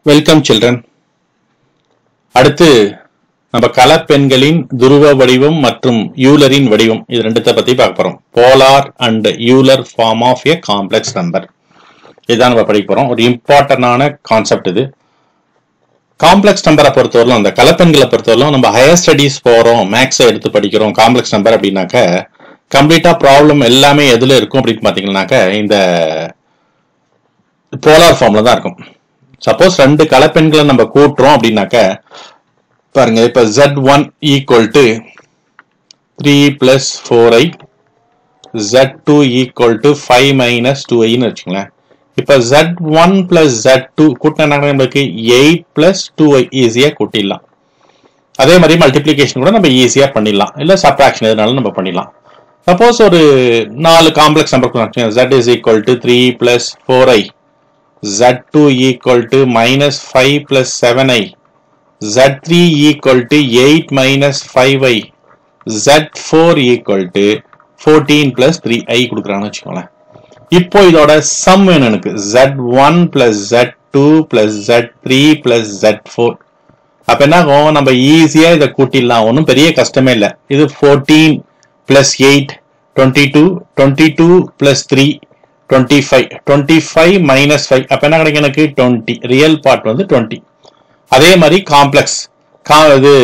Welcome children அடுத்து நம்ம கலப்பெண்களின் துருவ வடிவம் மற்றும் யூலரின் வடிவம் இது ரெண்டுத்தை பத்தி பார்க்க போறோம் polar and Euler form of a complex number இதுதான் நம்ம படிக்க போறோம் ஒரு இம்பார்ட்டன்டான கான்செப்ட் இது காம்ப்ளெக்ஸ் நம்பரை பொறுத்தவரையிலும் அந்த கலப்பெண்களை பொறுத்தவரையிலும் நம்ம ஹையர் ஸ்டடீஸ் போறோம் மேக்ஸை எடுத்து படிக்கிறோம் காம்ப்ளெக்ஸ் நம்பர் அப்படின்னாக்க கம்ப்ளீட்டா ப்ராப்ளம் எல்லாமே எதுல இருக்கும் அப்படின்னு பாத்தீங்கன்னாக்க இந்த போலார் ஃபார்ம்ல தான் இருக்கும் சப்போஸ் ரெண்டு கலப்பெண்களை நம்ம கூட்டுறோம் அப்படின்னாக்க பாருங்க இப்ப z one equal to three plus four i z two equal to five minus two ஐன்னு வச்சுங்களேன் இப்ப z one plus z two கூட்டினா நம்மளுக்கு எயிட் பிளஸ் டூ ஐ ஈஸியா கூட்டிடலாம் அதே மாதிரி மல்டிப்ளிகேஷன் கூட நம்ம ஈஸியா பண்ணிடலாம் இல்ல சப்ராக்ஷன் எதுனாலும் நம்ம பண்ணிடலாம் சப்போஸ் ஒரு நாலு complex number z is equal to three plus four i z2 equal to minus 5 plus 7i z3 equal to 8 minus 5i z4 equal to 14 plus 3i கொடுக்குறான்னு வச்சுக்கோங்களேன் இப்போ இதோட சம் வேணும் எனக்கு z1 plus z2 plus z3 plus z4 அப்ப என்ன ஆகும் நம்ம ஈஸியா இதை கூட்டிடலாம் ஒன்றும் பெரிய கஷ்டமே இல்லை இது 14 plus 8 22 22 plus 3 twenty five twenty five minus five அப்போ என்ன கிடைக்கும் எனக்கு டுவெண்ட்டி ரியல் பார்ட் வந்து டுவெண்ட்டி அதே மாதிரி காம்ப்ளெக்ஸ் கா இது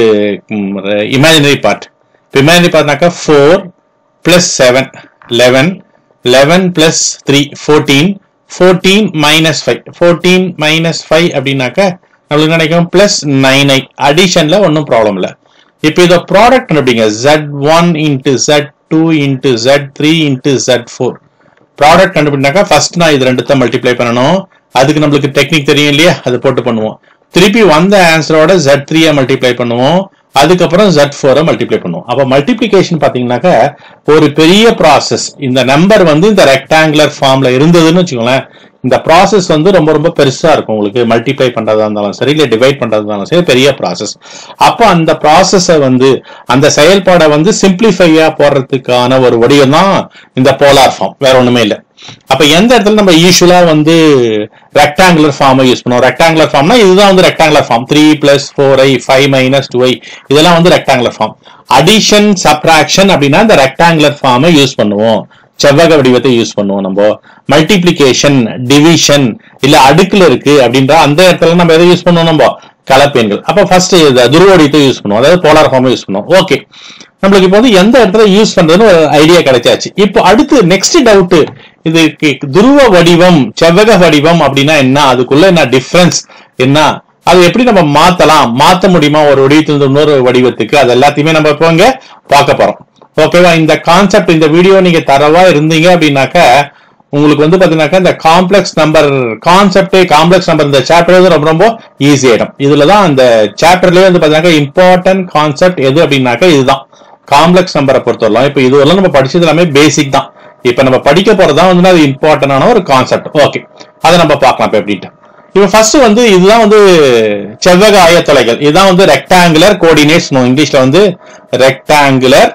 இமேஜினரி பார்ட் இப்போ இமேஜினரி பார்ட்னாக்கா four plus seven eleven eleven plus three fourteen fourteen minus five fourteen minus five அப்படின்னாக்க நம்மளுக்கு கிடைக்கும் பிளஸ் நைன் ஐ அடிஷன்ல ஒன்றும் ப்ராப்ளம் இல்லை இப்போ இதை ப்ராடக்ட் அப்படிங்க z one into z two into z three into z four product கண்டுபிடினாக்கா first நான் இது ரெண்டுத்த மல்டிப்ளை பண்ணணும் அதுக்கு நம்மளுக்கு டெக்னிக் தெரியும் இல்லையா அது போட்டு பண்ணுவோம் திருப்பி வந்த ஆன்சரோட ஜெட் த்ரீயை மல்டிப்ளை பண்ணுவோம் அதுக்கப்புறம் ஜெட் ஃபோரை மல்டிப்ளை பண்ணுவோம் அப்போ மல்டிப்ளிகேஷன் பார்த்தீங்கன்னாக்கா ஒரு பெரிய ப்ராசஸ் இந்த நம்பர் வந்து இந்த ரெக்டாங்குலர் ஃபார்ம்ல இருந்ததுன்னு வச்சுக்கோங்களேன் இந்த ப்ராசஸ் வந்து ரொம்ப ரொம்ப பெருசா இருக்கும் உங்களுக்கு மல்டிப்ளை பண்றதா இருந்தாலும் சரி இல்லை டிவைட் பண்றதா இருந்தாலும் சரி பெரிய ப்ராசஸ் அப்போ அந்த ப்ராசஸை வந்து அந்த செயல்பாடை வந்து சிம்பிளிஃபையா போடுறதுக்கான ஒரு வடிவம் தான் இந்த போலார் ஃபார்ம் வேற ஒண்ணுமே இல்லை அப்ப எந்த இடத்துல நம்ம யூஸ்வலா வந்து ரெக்டாங்குலர் ஃபார்மை யூஸ் பண்ணுவோம் ரெக்டாங்குலர் ஃபார்ம்னா இதுதான் வந்து rectangular form three plus four i five minus two i இதெல்லாம் வந்து ரெக்டாங்குலர் ஃபார்ம் அடிஷன் சப்ராக்ஷன் அப்படின்னா இந்த ரெக்டாங்குலர் ஃபார்மை யூஸ் பண்ணுவோம் செவ்வக வடிவத்தை யூஸ் பண்ணுவோம் நம்ம மல்டிப்ளிகேஷன் டிவிஷன் இல்ல அடுக்குல இருக்கு அப்படின்ற அந்த இடத்துல நம்ம எதை யூஸ் பண்ணுவோம் நம்ம கலப்பெண்கள் அப்ப ஃபர்ஸ்ட் துருவடித்தை யூஸ் பண்ணுவோம் அதாவது போலார் ஃபார்மை யூஸ் பண்ணுவோம் ஓகே நம்மளுக்கு இப்போ வந்து எந்த இடத்துல யூஸ் பண்றதுன்னு ஒரு ஐடியா கிடைச்சாச்சு இப்போ அடுத்து நெக்ஸ்ட் டவுட் இது துருவ வடிவம் செவ்வக வடிவம் அப்படின்னா என்ன அதுக்குள்ள என்ன டிஃபரன்ஸ் என்ன அது எப்படி நம்ம மாத்தலாம் மாத்த முடியுமா ஒரு வடிவத்திலிருந்து இன்னொரு வடிவத்துக்கு அது எல்லாத்தையுமே நம்ம இப்போ இங்க பார்க்க போறோம் ஓகேவா இந்த கான்செப்ட் இந்த வீடியோ நீங்க தரவா இருந்தீங்க அப்படின்னாக்க உங்களுக்கு வந்து பாத்தீங்கன்னாக்கா இந்த காம்ப்ளெக்ஸ் நம்பர் கான்செப்டே காம்ப்ளெக்ஸ் நம்பர் இந்த சாப்டர் வந்து ரொம்ப ரொம்ப ஈஸி ஆயிடும் இதுலதான் அந்த சாப்டர்லயே வந்து பாத்தீங்கன்னா இம்பார்ட்டன்ட் கான்செப்ட் எது அப்படின்னாக்கா இதுதான் காம்ப்ளெக்ஸ் நம்பரை பொறுத்தவரைலாம் இப்போ இதுவரெல்லாம் நம்ம படிச்சது எல்லாமே பேசிக் தான் இப்போ நம்ம படிக்க போறதுதான் வந்து அது இம்பார்ட்டன்டான ஒரு கான்செப்ட் ஓகே அதை நம்ம பார்க்கலாம் இப்போ எப்படின்ட்டு இப்போ ஃபர்ஸ்ட் வந்து இதுதான் வந்து செவ்வக ஆயத்தொலைகள் இதுதான் வந்து ரெக்டாங்குலர் கோஆர்டினேட்ஸ் இங்கிலீஷ்ல வந்து rectangular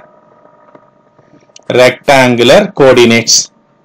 rectangular coordinates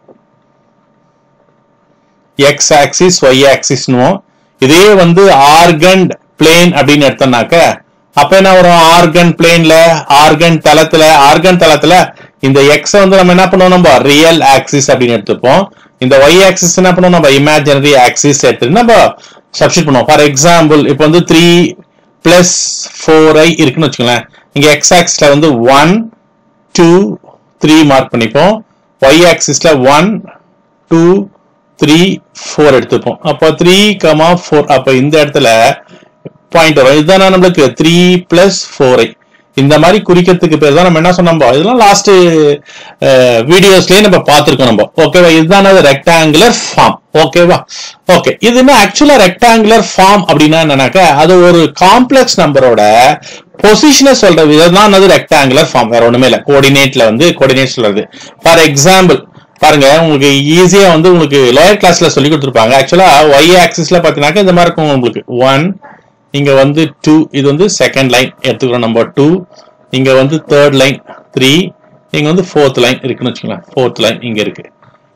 x axis y ஆக்சிஸ்னுவோம் இதே வந்து ஆர்கன் பிளேன் அப்படின்னு எடுத்தோம்னாக்க அப்ப என்ன வரும் ஆர்கன் பிளேன்ல ஆர்கன் தளத்துல ஆர்கன் தளத்துல இந்த எக்ஸ் வந்து நம்ம என்ன பண்ணுவோம் நம்ம ரியல் ஆக்சிஸ் அப்படின்னு எடுத்துப்போம் இந்த ஒய் ஆக்சிஸ் என்ன பண்ணுவோம் நம்ம இமேஜினரி ஆக்சிஸ் எடுத்துட்டு நம்ம சப்ஸ்டிட் பண்ணுவோம் ஃபார் எக்ஸாம்பிள் இப்போ வந்து த்ரீ பிளஸ் ஃபோர் ஐ இருக்குன்னு வச்சுக்கோங்களேன் இங்க எக்ஸ் ஆக்சிஸ்ல வந்து ஒன் டூ த்ரீ மார்க் பண்ணிப்போம் ஒய் ஆக்சிஸ்ல ஒன் டூ த்ரீ ஃபோர் எடுத்துப்போம் அப்போ த்ரீ கமா ஃபோர் அப்போ இந்த இடத்துல பாயிண்ட் வரும் இதுதான் நம்மளுக்கு த்ரீ பிளஸ் ஃபோர் ஐ இந்த மாதிரி குறிக்கிறதுக்கு பேர் தான் நம்ம என்ன சொன்னோம் இதெல்லாம் லாஸ்ட் வீடியோஸ்லயே நம்ம பார்த்துருக்கோம் நம்ம ஓகேவா இதுதான் ரெக்டாங்குலர் ஃபார்ம் ஓகேவா ஓகே இதுனா ஆக்சுவலா ரெக்டாங்குலர் ஃபார்ம் அப்படின்னா என்னன்னாக்கா அது ஒரு காம்ப்ளெக்ஸ் நம்பரோட பொசிஷனை சொல்ற விதம் தான் அது ரெக்டாங்குலர் ஃபார்ம் வேற ஒண்ணுமே இல்லை கோஆர்டினேட்ல வந்து கோஆர்டினேட் சொல்றது ஃபார் எக்ஸாம்பிள் பாருங்க உங்களுக்கு ஈஸியா வந்து உங்களுக்கு லோயர் கிளாஸ்ல சொல்லி கொடுத்துருப்பாங்க ஆக்சுவலா ஒய் ஆக்சிஸ்ல பாத்தீங்கன்னாக்கா இந்த மாதிரி இருக்கும் உங்களுக்கு ஒன் இங்க வந்து டூ இது வந்து செகண்ட் லைன் எடுத்துக்கிறோம் நம்பர் டூ இங்க வந்து தேர்ட் லைன் த்ரீ இங்க வந்து ஃபோர்த் லைன் இருக்குன்னு வச்சுக்கலாம் ஃபோர்த் லைன் இங்க இருக்கு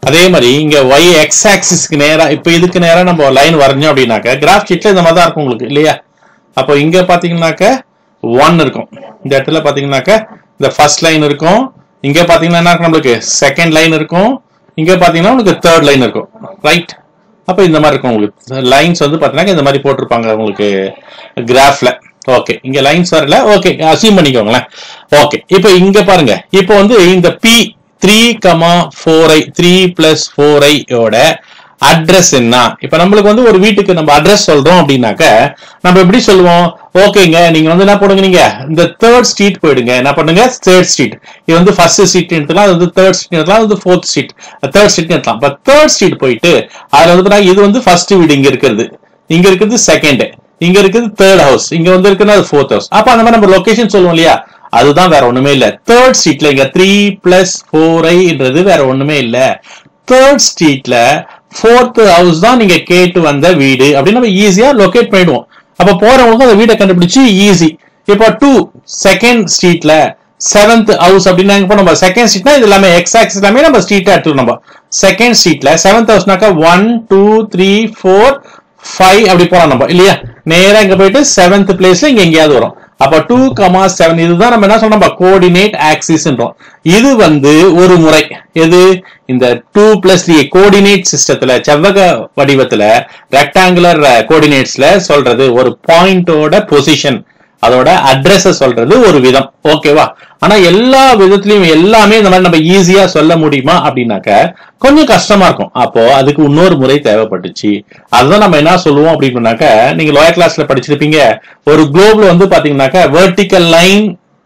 அதே மாதிரி இங்க y எக்ஸ் ஆக்சிஸ்க்கு நேரா இப்போ இதுக்கு நேரா நம்ம லைன் வரைஞ்சோம் அப்படின்னாக்க கிராஃப் ஷீட்ல இந்த மாதிரி தான் இருக்கும் உங்களுக்கு இல்லையா அப்போ இங்க பாத்தீங்கன்னாக்க ஒன் இருக்கும் இந்த இடத்துல பாத்தீங்கன்னாக்க இந்த ஃபர்ஸ்ட் லைன் இருக்கும் இங்க பாத்தீங்கன்னா என்ன இருக்கும் நம்மளுக்கு செகண்ட் லைன் இருக்கும் இங்க பாத்தீங்கன்னா உங்களுக்கு தேர்ட் லைன் இருக்கும் ரைட் அப்போ இந்த மாதிரி இருக்கும் உங்களுக்கு லைன்ஸ் வந்து பாத்தீங்கன்னா இந்த மாதிரி போட்டிருப்பாங்க உங்களுக்கு கிராஃப்ல ஓகே இங்க லைன்ஸ் வரல ஓகே அசியூம் பண்ணிக்கோங்களேன் ஓகே இப்போ இங்க பாருங்க இப்போ வந்து இந்த P three comma four i three plus four ஐயோட அட்ரஸ் என்ன இப்ப நம்மளுக்கு வந்து ஒரு வீட்டுக்கு நம்ம அட்ரஸ் சொல்றோம் அப்படின்னாக்க நம்ம எப்படி சொல்லுவோம் ஓகேங்க நீங்க வந்து என்ன பண்ணுங்க நீங்க இந்த தேர்ட் ஸ்ட்ரீட் போயிடுங்க என்ன பண்ணுங்க தேர்ட் ஸ்ட்ரீட் இது வந்து ஃபர்ஸ்ட் ஸ்ட்ரீட் எடுத்துக்கலாம் அது வந்து தேர்ட் ஸ்ட்ரீட் எடுத்துக்கலாம் அது வந்து ஃபோர்த் ஸ்ட்ரீட் தேர்ட் ஸ்ட்ரீட் எடுத்துக்கலாம் இப்ப தேர்ட் ஸ்ட்ரீட் போயிட்டு அதுல வந்து பாத்தீங்கன்னா இது வந்து ஃபர்ஸ்ட் வீடு இங்க இருக்கிறது இங்க இருக்கிறது செகண்ட் இங்க இருக்குது தேர்ட் ஹவுஸ் இங்க வந்து இருக்குன்னா அது ஃபோர்த் ஹவுஸ் அப்ப அந்த மாதிரி நம்ம லொகேஷன் சொல்லுவோம் இல்லையா அதுதான் வேற ஒண்ணுமே இல்ல தேர்ட் ஸ்ட்ரீட்ல இங்க த்ரீ பிளஸ் ஃபோர் ஐன்றது வேற ஒண்ணுமே இல்ல தேர்ட் ஸ்ட்ரீட்ல ஃபோர்த் ஹவுஸ் தான் நீங்க கேட்டு வந்த வீடு அப்படின்னு நம்ம ஈஸியா லொகேட் பண்ணிடுவோம் அப்ப போறவங்களுக்கு அந்த வீடை கண்டுபிடிச்சு ஈஸி இப்போ டூ செகண்ட் ஸ்ட்ரீட்ல செவன்த் ஹவுஸ் அப்படின்னா இப்போ நம்ம செகண்ட் ஸ்ட்ரீட்னா இது எல்லாமே எக்ஸ் ஆக்சிஸ் எல்லாமே நம்ம ஸ்ட்ரீட்டா எடுத்துக்கணும் நம்ம செகண்ட் ஸ்ட்ரீட்ல செவன்த் ஹவுஸ்னாக்கா one two three four five அப்படி போலாம் நம்ம இல்லையா நேரா இங்க போயிட்டு செவன்த் பிளேஸ்ல இங்க எங்கேயாவது வரும் அப்ப டூ கமா செவன் இதுதான் நம்ம என்ன சொல்றோம் கோஆர்டினேட் ஆக்சிஸ்ன்றோம் இது வந்து ஒரு முறை எது இந்த டூ பிளஸ் த்ரீ கோஆர்டினேட் சிஸ்டத்துல செவ்வக வடிவத்துல ரெக்டாங்குலர் கோஆர்டினேட்ஸ்ல சொல்றது ஒரு பாயிண்டோட பொசிஷன் அதோட அட்ரஸ சொல்றது ஒரு விதம் ஓகேவா ஆனா எல்லா விதத்திலயும் எல்லாமே இந்த மாதிரி நம்ம ஈஸியா சொல்ல முடியுமா அப்படின்னாக்க கொஞ்சம் கஷ்டமா இருக்கும் அப்போ அதுக்கு இன்னொரு முறை தேவைப்பட்டுச்சு அதுதான் நம்ம என்ன சொல்லுவோம் அப்படின்னாக்க நீங்க லோயர் கிளாஸ்ல படிச்சிருப்பீங்க ஒரு குளோப்ல வந்து பாத்தீங்கன்னாக்க வெர்டிக்கல் லைன்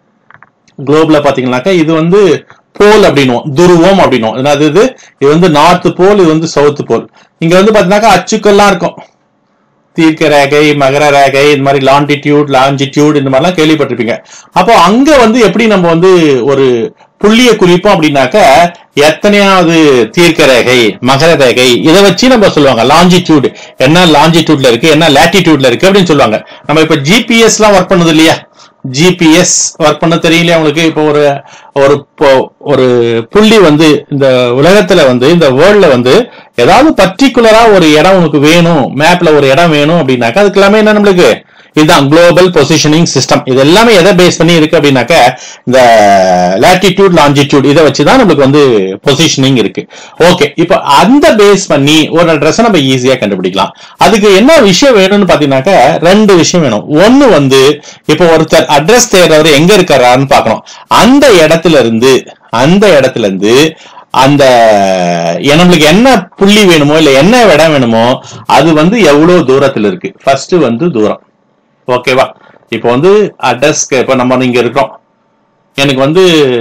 குளோப்ல பாத்தீங்கன்னாக்க இது வந்து போல் அப்படின்னுவோம் துருவம் அப்படின்னுவோம் என்னது இது இது வந்து நார்த் போல் இது வந்து சவுத் போல் இங்க வந்து பாத்தீங்கன்னாக்கா அச்சுக்கள்லாம் இருக்கும் தீர்க்க ரேகை மகர ரேகை இந்த மாதிரி லாண்டிடியூட் லாஞ்சிடியூட் இந்த மாதிரிலாம் கேள்விப்பட்டிருப்பீங்க அப்போ அங்க வந்து எப்படி நம்ம வந்து ஒரு புள்ளிய குறிப்போம் அப்படின்னாக்க எத்தனையாவது தீர்க்க ரேகை மகர ரேகை இதை வச்சு நம்ம சொல்லுவாங்க லாஞ்சிடியூட் என்ன லாஞ்சிடியூட்ல இருக்கு என்ன லேட்டிடியூட்ல இருக்கு அப்படின்னு சொல்லுவாங்க நம்ம இப்ப ஜிபிஎஸ் எல்லாம் ஒர்க் பண்ணுது இல்லையா ஜிபிஎஸ் ஒர்க் பண்ண தெரியலையா உங்களுக்கு இப்போ ஒரு ஒரு பொ- ஒரு புள்ளி வந்து இந்த உலகத்துல வந்து இந்த வேர்ல்ட்ல வந்து ஏதாவது பர்டிகுலரா ஒரு இடம் உனக்கு வேணும் மேப்ல ஒரு இடம் வேணும் அப்படின்னாக்கா அதுக்கு எல்லாமே என்ன நம்மளுக்கு இதுதான் குளோபல் பொசிஷனிங் சிஸ்டம் இது எல்லாமே எதை பேஸ் பண்ணி இருக்கு அப்படின்னாக்க இந்த லாட்டிடியூட் லாஞ்சிடியூட் இதை வச்சுதான் நம்மளுக்கு வந்து பொசிஷனிங் இருக்கு ஓகே இப்போ அந்த பேஸ் பண்ணி ஒரு அட்ரஸ் நம்ம ஈஸியா கண்டுபிடிக்கலாம் அதுக்கு என்ன விஷயம் வேணும்னு பாத்தீங்கன்னாக்க ரெண்டு விஷயம் வேணும் ஒன்னு வந்து இப்போ ஒருத்தர் அட்ரஸ் தேடுறவர் எங்க இருக்காரான்னு பார்க்கணும் அந்த இடத்துல இருந்து அந்த இடத்துல இருந்து அந்த எ- நம்மளுக்கு என்ன புள்ளி வேணுமோ இல்ல என்ன இடம் வேணுமோ அது வந்து எவ்வளவு தூரத்துல இருக்கு ஃபர்ஸ்ட் வந்து தூரம் ஓகேவா இப்போ வந்து அட்ரஸ்க்கு இப்போ நம்ம இங்க இருக்கோம் எனக்கு வந்து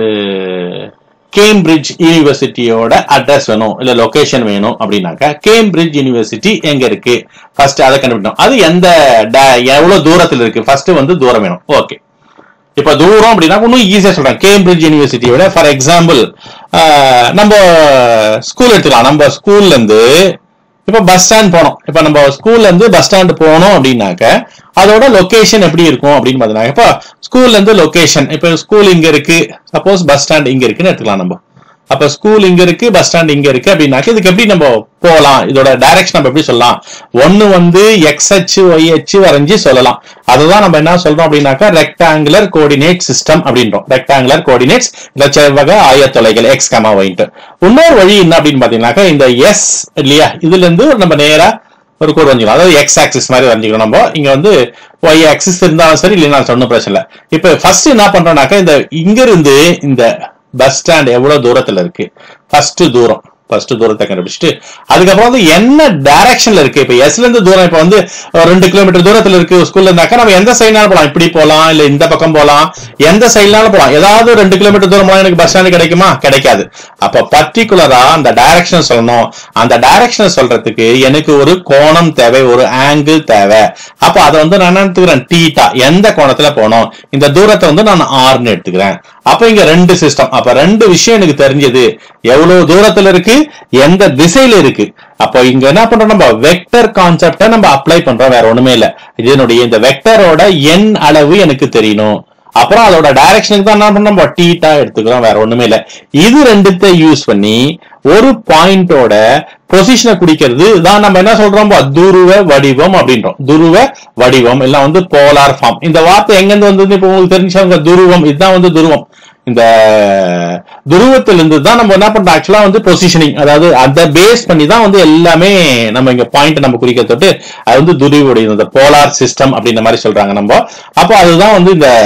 கேம்பிரிட்ஜ் யூனிவர்சிட்டியோட அட்ரஸ் வேணும் இல்ல லொகேஷன் வேணும் அப்படின்னாக்கா கேம்பிரிட்ஜ் யூனிவர்சிட்டி எங்க இருக்கு ஃபர்ஸ்ட் அதை கண்டுபிடிக்கணும் அது எந்த da- எவ்வளவு தூரத்துல இருக்கு ஃபர்ஸ்ட் வந்து தூரம் வேணும் ஓகே இப்ப தூரம் அப்படின்னா இன்னும் ஈஸியா சொல்றேன் கேம்பிரிட்ஜ் யூனிவர்சிட்டியோட ஃபார் எக்ஸாம்பிள் நம்ம ஸ்கூல் எடுத்துக்கலாம் நம்ம ஸ்கூல்ல இருந்து இப்ப பஸ் ஸ்டாண்ட் போனோம் இப்ப நம்ம ஸ்கூல்ல இருந்து பஸ் ஸ்டாண்ட் போனோம் அப்படின்னாக்க அதோட லொகேஷன் எப்படி இருக்கும் அப்படின்னு பார்த்தீங்கன்னா இப்ப ஸ்கூல்ல இருந்து லொகேஷன் இப்ப ஸ்கூல் இங்க இருக்கு சப்போஸ் பஸ் ஸ்டாண்ட் இங்க இருக்குன்னு எடுத்துக்கலாம் நம்ம அப்ப ஸ்கூல் இங்க இருக்கு பஸ் ஸ்டாண்ட் இங்க இருக்கு அப்படின்னாக்க இதுக்கு எப்படி நம்ம போகலாம் இதோட டைரக்ஷன் நம்ம எப்படி சொல்லலாம் ஒன்னு வந்து எக்ஸ் அச்சு ஒய் அச்சு வரைஞ்சி சொல்லலாம் அதுதான் நம்ம என்ன சொல்றோம் அப்படின்னாக்கா ரெக்டாங்குலர் கோஆர்டினேட் சிஸ்டம் அப்படின்றோம் ரெக்டாங்குலர் கோஆர்டினேட்ஸ் இந்த செவ்வக ஆயத்தொலைகள் எக்ஸ் கமா ஒயின்ட்டு இன்னொரு வழி என்ன அப்படின்னு பாத்தீங்கன்னாக்கா இந்த எஸ் இல்லையா இதுல இருந்து நம்ம நேரா ஒரு கோடு வரைஞ்சிக்கலாம் அதாவது எக்ஸ் ஆக்சிஸ் மாதிரி வரைஞ்சிக்கணும் நம்ம இங்க வந்து ஒய் ஆக்சிஸ் இருந்தாலும் சரி இல்லைன்னா ஒன்றும் பிரச்சனை இல்லை இப்போ ஃபர்ஸ்ட் என்ன பண்றோம்னாக்கா இந்த இங்க இருந்து இந்த பஸ் ஸ்டாண்ட் எவ்வளவு தூரத்துல இருக்கு ஃபர்ஸ்ட் தூரம் ஃபர்ஸ்ட் தூரத்தை கண்டுபிடிச்சிட்டு அதுக்கப்புறம் வந்து என்ன டைரக்ஷன்ல இருக்கு இப்ப எஸ்ல இருந்து தூரம் இப்ப வந்து ஒரு ரெண்டு கிலோமீட்டர் தூரத்துல இருக்கு ஸ்கூல்ல இருந்தாக்கா நம்ம எந்த சைட்னாலும் போலாம் இப்படி போலாம் இல்ல இந்த பக்கம் போலாம் எந்த சைட்னாலும் போலாம் ஏதாவது ரெண்டு கிலோமீட்டர் தூரம் போனா எனக்கு பஸ் ஸ்டாண்ட் கிடைக்குமா கிடைக்காது அப்ப பர்டிகுலரா அந்த டைரக்ஷன் சொல்லணும் அந்த டைரக்ஷன் சொல்றதுக்கு எனக்கு ஒரு கோணம் தேவை ஒரு ஆங்கிள் தேவை அப்ப அதை வந்து நான் என்ன எடுத்துக்கிறேன் டீட்டா எந்த கோணத்துல போனோம் இந்த தூரத்தை வந்து நான் ஆர்னு எடுத்துக்கிறேன் அப்ப இங்க ரெண்டு சிஸ்டம் அப்ப ரெண்டு விஷயம் எனக்கு தெரிஞ்சது எவ்வளவு தூரத்துல இருக்கு எந்த திசையில இருக்கு அப்போ இங்க என்ன பண்றோம் நம்ம வெக்டர் கான்செப்டை நம்ம அப்ளை பண்றோம் வேற ஒண்ணுமே இல்ல இதனுடைய இந்த வெக்டரோட எண் அளவு எனக்கு தெரியணும் அப்புறம் அதோட டைரக்ஷனுக்கு தான் என்ன பண்ணோம் நம்ம டீட்டா எடுத்துக்கிறோம் வேற ஒண்ணுமே இல்ல இது ரெண்டுத்தை யூஸ் பண்ணி ஒரு பாயிண்டோட பொசிஷனை குறிக்கிறது தான் நம்ம என்ன சொல்றோம் துருவ வடிவம் அப்படின்றோம் துருவ வடிவம் எல்லாம் வந்து போலார் ஃபார்ம் இந்த வார்த்தை எங்க இருந்து வந்தது இப்போ உங்களுக்கு தெரிஞ்சவங்க துருவம் இதுதான் வந்து துருவம் இந்த துருவத்திலிருந்து தான் நம்ம என்ன பண்றோம் ஆக்சுவலா வந்து பொசிஷனிங் அதாவது அதை பேஸ் பண்ணி தான் வந்து எல்லாமே நம்ம இங்க பாயிண்ட் நம்ம குறிக்க தொட்டு அது வந்து துருவுடைய இந்த போலார் சிஸ்டம் அப்படின்ற மாதிரி சொல்றாங்க நம்ம அப்போ அதுதான் வந்து இந்த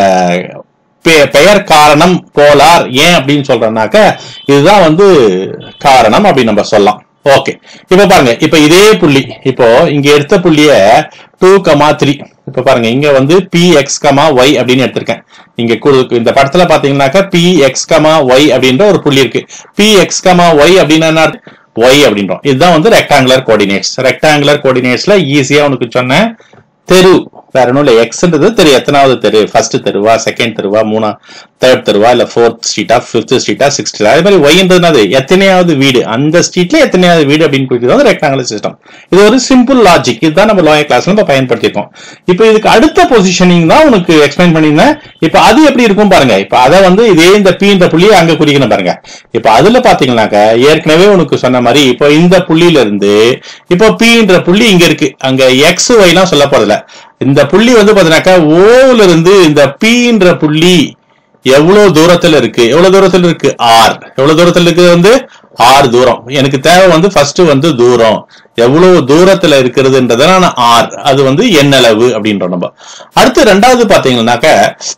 பெ- பெயர் காரணம் போலார் ஏன் அப்படின்னு சொல்றோம்னாக்க இதுதான் வந்து காரணம் அப்படின்னு நம்ம சொல்லலாம் ஓகே இப்ப பாருங்க இப்ப இதே புள்ளி இப்போ இங்க எடுத்த புள்ளிய டூ கமா த்ரீ இப்ப பாருங்க இங்க வந்து பி எக்ஸ் கமா ஒய் அப்படின்னு எடுத்திருக்கேன் இங்க கு- இந்த படத்துல பாத்தீங்கன்னாக்கா பி எக்ஸ் கமா ஒய் அப்படின்ற ஒரு புள்ளி இருக்கு பி எக்ஸ் கமா ஒய் அப்படின்னா என்ன ஒய் அப்படின்றோம் இதுதான் வந்து ரெக்டாங்குலர் கோஆர்டினேட்ஸ் ரெக்டாங்குலர் கோஆர்டினேட்ஸ்ல ஈஸியா உனக்கு சொன்னேன் தெரு வேற ஒன்றும் இல்லை எக்ஸ்ன்றது தெரு எத்தனாவது தெரு ஃபர்ஸ்ட் தெருவா செகண்ட் தெருவா மூணா தேர்ட் தெருவா இல்ல ஃபோர்த் ஸ்ட்ரீட்டா ஃபிஃப்த் ஸ்ட்ரீட்டா சிக்ஸ்த் அதே மாதிரி ஒய்ன்றதுனாது எத்தனையாவது வீடு அந்த ஸ்ட்ரீட்ல எத்தனையாவது வீடு அப்படின்னு குறிக்கிறது வந்து ரெக்டாங்குலர் சிஸ்டம் இது ஒரு சிம்பிள் லாஜிக் இதுதான் நம்ம லோயர் கிளாஸ்ல நம்ம பயன்படுத்திருக்கோம் இப்போ இதுக்கு அடுத்த பொசிஷனிங் தான் உனக்கு எக்ஸ்பிளைன் பண்ணியிருந்தேன் இப்போ அது எப்படி இருக்கும் பாருங்க இப்போ அதை வந்து இதே இந்த பி இந்த புள்ளியை அங்க குறிக்கணும் பாருங்க இப்போ அதுல பாத்தீங்கன்னாக்க ஏற்கனவே உனக்கு சொன்ன மாதிரி இப்போ இந்த புள்ளியில இருந்து இப்போ பின்ற புள்ளி இங்க இருக்கு அங்க எக்ஸ் ஒய்லாம் சொல்ல போறதில்ல இந்த புள்ளி வந்து பாத்தீங்கன்னாக்கா ஓல இருந்து இந்த பீன்ற புள்ளி எவ்வளவு தூரத்துல இருக்கு எவ்வளவு தூரத்துல இருக்கு ஆர் எவ்வளவு தூரத்துல இருக்கு வந்து ஆர் தூரம் எனக்கு தேவை வந்து ஃபர்ஸ்ட் வந்து தூரம் எவ்வளவு தூரத்துல இருக்கிறதுன்றத நான் ஆர் அது வந்து எண்ணளவு அப்படின்றோம் நம்ம அடுத்து ரெண்டாவது பாத்தீங்கன்னாக்க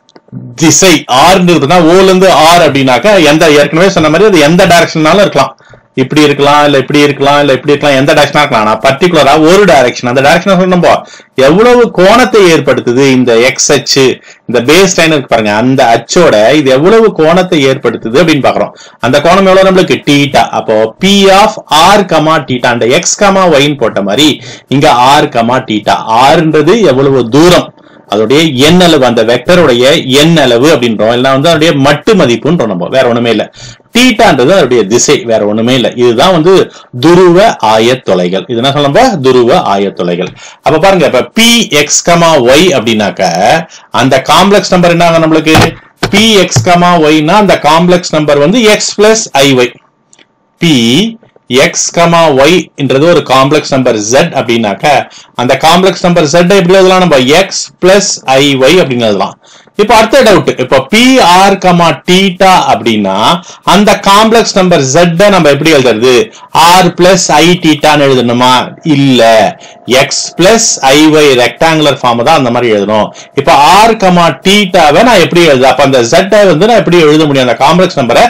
திசை ஆறுன்றதுனா ஓல இருந்து ஆர் அப்படின்னாக்கா எந்த ஏற்கனவே சொன்ன மாதிரி அது எந்த டைரக்ஷன்னாலும் இருக்கலாம் இப்படி இருக்கலாம் இல்ல இப்படி இருக்கலாம் இல்ல இப்படி இருக்கலாம் எந்த டைரக்ஷனா இருக்கலாம் ஆனா பர்டிகுலரா ஒரு டைரக்ஷன் அந்த டைரக்ஷன் சொல்லணும் எவ்வளவு கோணத்தை ஏற்படுத்துது இந்த எக்ஸ் அச்சு இந்த பேஸ் லைன் இருக்கு பாருங்க அந்த அச்சோட இது எவ்வளவு கோணத்தை ஏற்படுத்துது அப்படின்னு பாக்குறோம் அந்த கோணம் எவ்வளவு நம்மளுக்கு டீட்டா அப்போ P of r comma theta அந்த எக்ஸ் கமா ஒயின் போட்ட மாதிரி இங்க ஆர் கமா டீட்டா ஆறுன்றது எவ்வளவு தூரம் அதோடைய எண் அளவு அந்த வெக்டருடைய எண் அளவு அப்படின்றோம் இல்லைன்னா வந்து அதோடைய மட்டு மதிப்புன்றோம் நம்ம வேற ஒண்ணுமே இல்ல தீட்டான்றது அதோடைய திசை வேற ஒண்ணுமே இல்ல இதுதான் வந்து துருவ ஆயத்தொலைகள் இது என்ன சொல்லலாம் துருவ ஆயத்தொலைகள் அப்ப பாருங்க இப்ப பி எக்ஸ் கமா ஒய் அப்படின்னாக்க அந்த காம்ப்ளெக்ஸ் நம்பர் என்ன ஆகும் நம்மளுக்கு பி எக்ஸ் கமா ஒய்னா அந்த காம்ப்ளெக்ஸ் நம்பர் வந்து x plus i y P x comma y என்றது ஒரு காம்ப்ளெக்ஸ் நம்பர் Z அப்படின்னாக்க அந்த காம்ப்ளெக்ஸ் நம்பர் Z எப்படி எழுதலாம் நம்ம எக்ஸ் பிளஸ் ஐ ஒய் அப்படின்னு எழுதலாம் இப்போ அடுத்த டவுட் இப்போ பி ஆர் கமா டீட்டா அப்படின்னா அந்த காம்ப்ளெக்ஸ் நம்பர் Z நம்ம எப்படி எழுதுறது ஆர் பிளஸ் ஐ டீட்டான்னு எழுதணுமா இல்ல x plus i y rectangular form தான் அந்த மாதிரி எழுதணும் இப்போ ஆர் கமா டீட்டாவை நான் எப்படி எழுது அப்ப அந்த Z வந்து நான் எப்படி எழுத முடியும் அந்த காம்ப்ளெக்ஸ் நம்பரை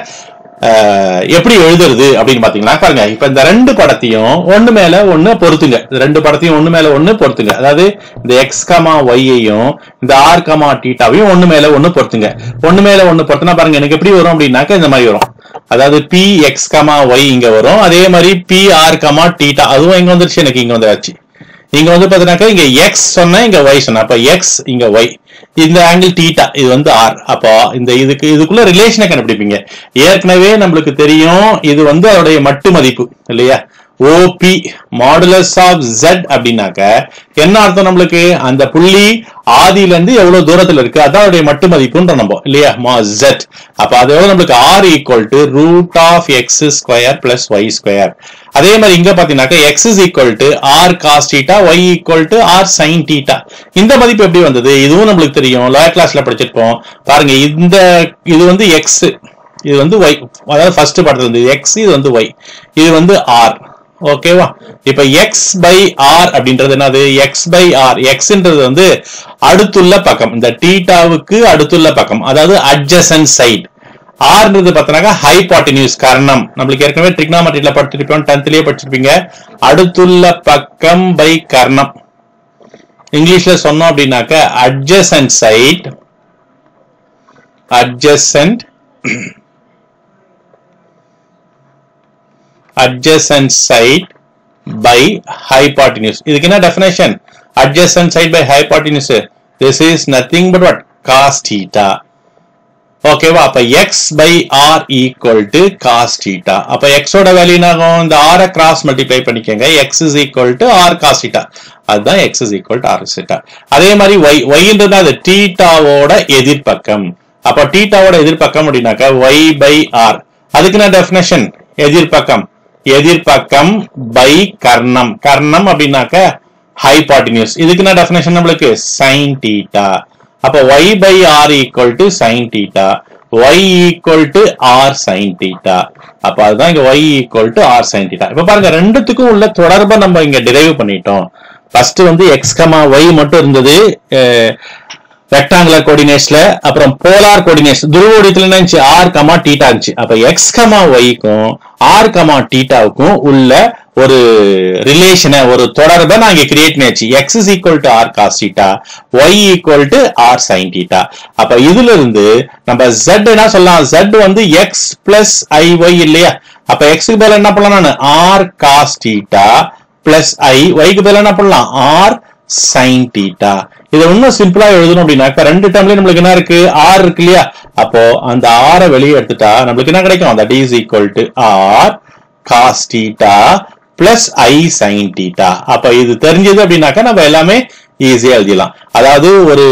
அஹ் எப்படி எழுதுறது அப்படின்னு பாத்தீங்கன்னா பாருங்க இப்ப இந்த ரெண்டு படத்தையும் ஒண்ணு மேல ஒண்ணு பொறுத்துங்க இந்த ரெண்டு படத்தையும் ஒண்ணு மேல ஒண்ணு பொறுத்துங்க அதாவது இந்த எக்ஸ் கமா ஒய்யையும் இந்த ஆர் கமா டீட்டாவையும் ஒண்ணு மேல ஒண்ணு பொறுத்துங்க ஒண்ணு மேல ஒண்ணு பொறுத்துனா பாருங்க எனக்கு எப்படி வரும் அப்படின்னாக்க இந்த மாதிரி வரும் அதாவது பி எக்ஸ் கமா ஒய் இங்க வரும் அதே மாதிரி பி ஆர் கமா டீட்டா அதுவும் இங்க வந்துருச்சு எனக்கு இங்க வந்துருச்சு இங்க வந்து பாத்தீங்கன்னாக்கா இங்க எக்ஸ் சொன்னா இங்க ஒய் சொன்னா அப்ப எக்ஸ் இங்க ஒய் இந்த ஆங்கிள் டீட்டா இது வந்து ஆர் அப்போ இந்த இதுக்கு இதுக்குள்ள ரிலேஷனை கண்டுபிடிப்பீங்க ஏற்கனவே நம்மளுக்கு தெரியும் இது வந்து அதோடைய மட்டு மதிப்பு இல்லையா ஓபி மாடுலஸ் ஆஃப் ஜெட் அப்படின்னாக்க என்ன அர்த்தம் நம்மளுக்கு அந்த புள்ளி ஆதியில இருந்து எவ்வளவு தூரத்துல இருக்கு அதான் அதோடைய மட்டு மதிப்புன்ற நம்ம இல்லையா மா ஜெட் அப்ப அது எவ்வளவு நம்மளுக்கு r equal to root of x square plus y square அதே மாதிரி இங்க பாத்தீங்கன்னாக்க x is equal to r cos theta y equal to r sine theta இந்த மதிப்பு எப்படி வந்தது இதுவும் நம்மளுக்கு தெரியும் லோயர் கிளாஸ்ல படிச்சிருப்போம் பாருங்க இந்த இது வந்து எக்ஸ் இது வந்து ஒய் அதாவது ஃபர்ஸ்ட் படத்துல இருந்து எக்ஸ் இது வந்து ஒய் இது வந்து ஆர் ஓகேவா இப்ப எக்ஸ் பை ஆர் அப்படின்றது என்னது எக்ஸ் பை ஆர் எக்ஸ்ன்றது வந்து அடுத்துள்ள பக்கம் இந்த டீட்டாவுக்கு அடுத்துள்ள பக்கம் அதாவது அட்ஜசன் சைடு ஆர்ன்றது பார்த்தோன்னாக்கா ஹைபாட்டினியூஸ் கர்ணம் நம்மளுக்கு ஏற்கனவே ட்ரிக்னாமெட்ரியில படிச்சிருப்போம் டென்த்லயே படிச்சிருப்பீங்க அடுத்துள்ள பக்கம் பை கர்ணம் இங்கிலீஷ்ல சொன்னோம் அப்படின்னாக்க adjacent side adjacent adjacent side by hypotenuse இதுக்கு என்ன definition adjacent side by hypotenuse this is nothing but what cos theta ஓகேவா அப்ப x by r equal to cos theta அப்ப x ஓட வேல்யூ என்ன ஆகும் இந்த r கிராஸ் மல்டிப்ளை பண்ணிக்கங்க x is equal to r cos theta அதுதான் x is equal to r cos theta அதே மாதிரி y yன்றது அது தீட்டாவோட எதிர்பக்கம் அப்ப தீட்டாவோட எதிர்பக்கம் அப்படின்னாக்கா y by r அதுக்கு என்ன டெஃபினேஷன் எதிர்பக்கம் எதிர்பக்கம் பை கர்ணம் கர்ணம் அப்படின்னாக்க ஹைபாட்டினியூஸ் இதுக்கு என்ன டெஃபினேஷன் நம்மளுக்கு சைன் தீட்டா அப்ப y by r equal to sine theta y equal to r sine theta அப்ப அதுதான் இங்க y equal to r sine theta இப்ப பாருங்க ரெண்டுத்துக்கும் உள்ள தொடர்பை நம்ம இங்க டிரைவ் பண்ணிட்டோம் ஃபர்ஸ்ட் வந்து எக்ஸ் கமா ஒய் மட்டும் இருந்தது ரெக்டாங்குலர் கோஆர்டினேட்ஸ்ல அப்புறம் போலார் கோஆர்டினேட்ஸ் துருவோடியத்துல என்ன இருந்துச்சு ஆர் கமா டீட்டா இருந்துச்சு அப்ப எக்ஸ் கமா ஒய்க்கும் ஆர் கமா டீட்டாவுக்கும் உள்ள ஒரு ரிலேஷனை ஒரு தொடர்பை நான் இங்க கிரியேட் பண்ணியாச்சு x is equal to r cos theta y equal to r sine theta அப்ப இதுல இருந்து நம்ம Z என்ன சொல்லலாம் Z வந்து எக்ஸ் பிளஸ் ஐ ஒய் இல்லையா அப்ப எக்ஸுக்கு பதிலா என்ன பண்ணலாம் நான் r cos theta plus i ஒய்க்கு பதிலா என்ன பண்ணலாம் ஆர் சைன் டீட்டா இதை இன்னும் சிம்பிளா எழுதணும் அப்படின்னாக்கா ரெண்டு டேர்ம்லயும் நம்மளுக்கு என்ன இருக்கு ஆர் இருக்கு இல்லையா அப்போ அந்த ஆரை வெளியே எடுத்துட்டா நம்மளுக்கு என்ன கிடைக்கும் that is equal to r cos theta plus I sine theta அப்ப இது தெரிஞ்சது அப்படின்னாக்கா நம்ம எல்லாமே ஈஸியா எழுதிடலாம் அதாவது ஒரு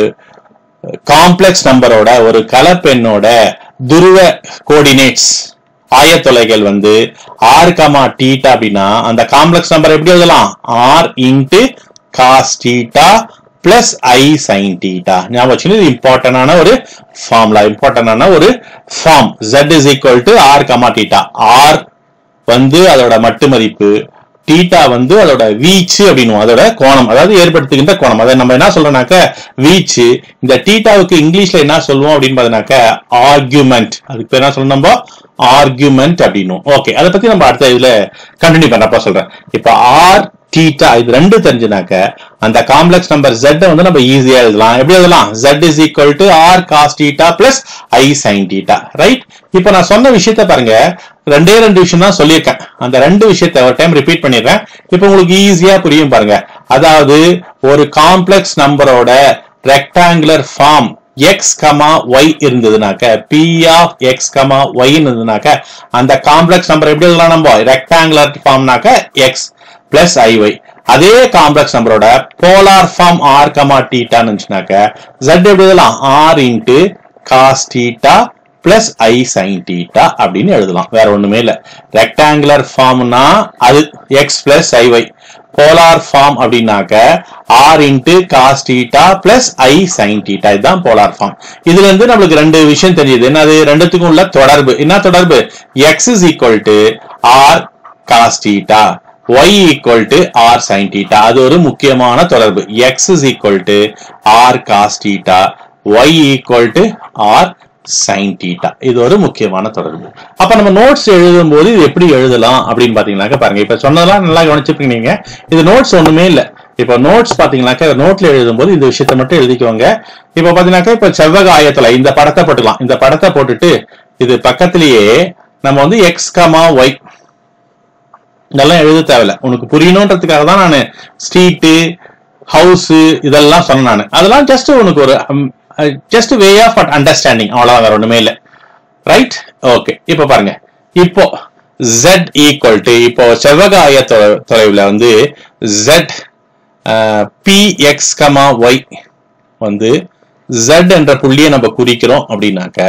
காம்ப்ளெக்ஸ் நம்பரோட ஒரு கலப்பெண்ணோட துருவ கோஆர்டினேட்ஸ் ஆயத்தொலைகள் வந்து ஆர் கமா டீட்டா அப்படின்னா அந்த காம்ப்ளெக்ஸ் நம்பர் எப்படி எழுதலாம் r into cos theta plus ஐ சைன் டீட்டா ஞாபகம் வச்சுக்கணும் இது இம்பார்ட்டன்டான ஒரு ஃபார்முலா இம்பார்ட்டன்டான ஒரு form z is equal to r comma theta r வந்து அதோட மட்டு மதிப்பு டீட்டா வந்து அதோட வீச்சு அப்படின்னு அதோட கோணம் அதாவது ஏற்படுத்துகின்ற கோணம் அதை நம்ம என்ன சொல்றோம்னாக்க வீச்சு இந்த டீட்டாவுக்கு இங்கிலீஷ்ல என்ன சொல்லுவோம் அப்படின்னு பார்த்தோம்னாக்க ஆர்குமெண்ட் அதுக்கு பேர் என்ன சொல்லணும் நம்ம ஆர்குமெண்ட் அப்படின்னும் ஓகே அதை பத்தி நம்ம அடுத்த இதுல கண்டினியூ பண்ணப்ப சொல்றேன் இப்ப ஆர் டீட்டா இது ரெண்டு தெரிஞ்சுனாக்க அந்த காம்ப்ளெக்ஸ் நம்பர் Z வந்து நம்ம ஈஸியா எழுதலாம் எப்படி எழுதலாம் Z is equal to r cos theta plus I sine theta right இப்போ நான் சொன்ன விஷயத்த பாருங்க ரெண்டே ரெண்டு விஷயம் தான் சொல்லியிருக்கேன் அந்த ரெண்டு விஷயத்த ஒரு டைம் ரிப்பீட் பண்ணிடுறேன் இப்போ உங்களுக்கு ஈஸியா புரியும் பாருங்க அதாவது ஒரு காம்ப்ளெக்ஸ் நம்பரோட rectangular form x comma y இருந்ததுனாக்க P of x comma y இருந்ததுனாக்க அந்த காம்ப்ளெக்ஸ் நம்பர் எப்படி எழுதலாம் நம்ம ரெக்டாங்குலர் ஃபார்ம்னாக்க எக்ஸ் பிளஸ் ஐஒய் அதே காம்ப்ளெக்ஸ் நம்பரோட போலார் ஃபார்ம் ஆர் கமா டீட்டான்னு இருந்துச்சுனாக்க ஜெட் எப்படி எழுதலாம் r into cos theta plus ஐ சைன் டீட்டா அப்படின்னு எழுதலாம் வேற ஒண்ணுமே இல்ல ரெக்டாங்குலர் ஃபார்ம்னா அது x plus i y polar form அப்படின்னாக்க r into cos theta plus ஐ சைன் டீட்டா இதுதான் போலார் ஃபார்ம் இதுல இருந்து நம்மளுக்கு ரெண்டு விஷயம் தெரியுது என்னது ரெண்டுத்துக்கும் உள்ள தொடர்பு என்ன தொடர்பு x is equal to r cos theta y equal to r sin theta அது ஒரு முக்கியமான தொடர்பு x is equal to r cos theta y equal to r sin theta இது ஒரு முக்கியமான தொடர்பு அப்ப நம்ம நோட்ஸ் எழுதும் போது இது எப்படி எழுதலாம் அப்படின்னு பாத்தீங்கன்னாக்க பாருங்க இப்ப சொன்னதெல்லாம் நல்லா கவனிச்சிருப்பீங்க நீங்க இது நோட்ஸ் ஒண்ணுமே இல்ல இப்ப நோட்ஸ் பாத்தீங்கன்னாக்க நோட்ல எழுதும்போது இந்த விஷயத்தை மட்டும் எழுதிக்கோங்க இப்ப பாத்தீங்கன்னாக்க இப்ப செவ்வக ஆயத்துல இந்த படத்தை போட்டுக்கலாம் இந்த படத்தை போட்டுட்டு இது பக்கத்திலேயே நம்ம வந்து எக்ஸ் கமா ஒய் இதெல்லாம் எழுத தேவையில்ல உனக்கு புரியணுன்றதுக்காக தான் நான் ஸ்ட்ரீட்டு ஹவுஸ் இதெல்லாம் சொன்னேன் நான் அதெல்லாம் ஜஸ்ட் உனக்கு ஒரு ஜஸ்ட் வே ஆஃப் அண்டர்ஸ்டாண்டிங் அவ்வளவுதான் வேற ஒண்ணுமே இல்லை ரைட் ஓகே இப்போ பாருங்க இப்போ Z ஈக்குவல் டு இப்போ செவ்வக ஆய தொ- தொலைவுல வந்து Z P x comma y வந்து Z என்ற புள்ளியை நம்ம குறிக்கிறோம் அப்படின்னாக்க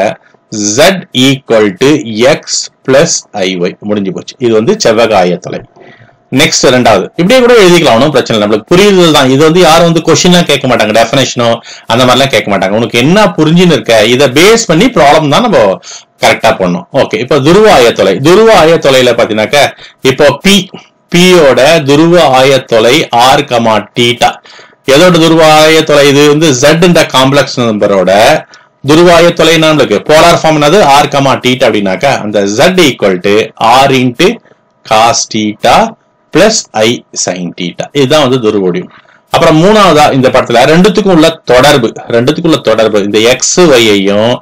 Z equal to x plus i y முடிஞ்சு போச்சு இது வந்து செவ்வக ஆயத்தொலை நெக்ஸ்ட் ரெண்டாவது இப்படியே கூட எழுதிக்கலாம் ஒன்றும் பிரச்சனை இல்லை நம்மளுக்கு புரியுது தான் இது வந்து யாரும் வந்து கொஸ்டின்லாம் கேட்க மாட்டாங்க டெஃபினேஷனோ அந்த மாதிரிலாம் கேட்க மாட்டாங்க உனக்கு என்ன புரிஞ்சுன்னு இருக்க இதை பேஸ் பண்ணி ப்ராப்ளம் தான் நம்ம கரெக்டா பண்ணணும் ஓகே இப்போ துருவ ஆயத்தொலை துருவ ஆயத்தொலையில பாத்தீங்கன்னாக்க இப்போ பி பியோட துருவ ஆயத்தொலை ஆர் கமா டீட்டா எதோட துருவ ஆயத்தொலை இது வந்து Z என்ற காம்ப்ளெக்ஸ் நம்பரோட துருவாய தொலை நம்மளுக்கு போலார் ஃபார்ம் என்னது ஆர் கமா டீட்டா அப்படின்னாக்கா அந்த Z equal to r into cos theta plus I sine theta இதுதான் வந்து துருவடியும் அப்புறம் மூணாவதா இந்த படத்துல ரெண்டுத்துக்கும் உள்ள தொடர்பு ரெண்டுத்துக்கும் உள்ள தொடர்பு இந்த எக்ஸ் ஒய்யையும்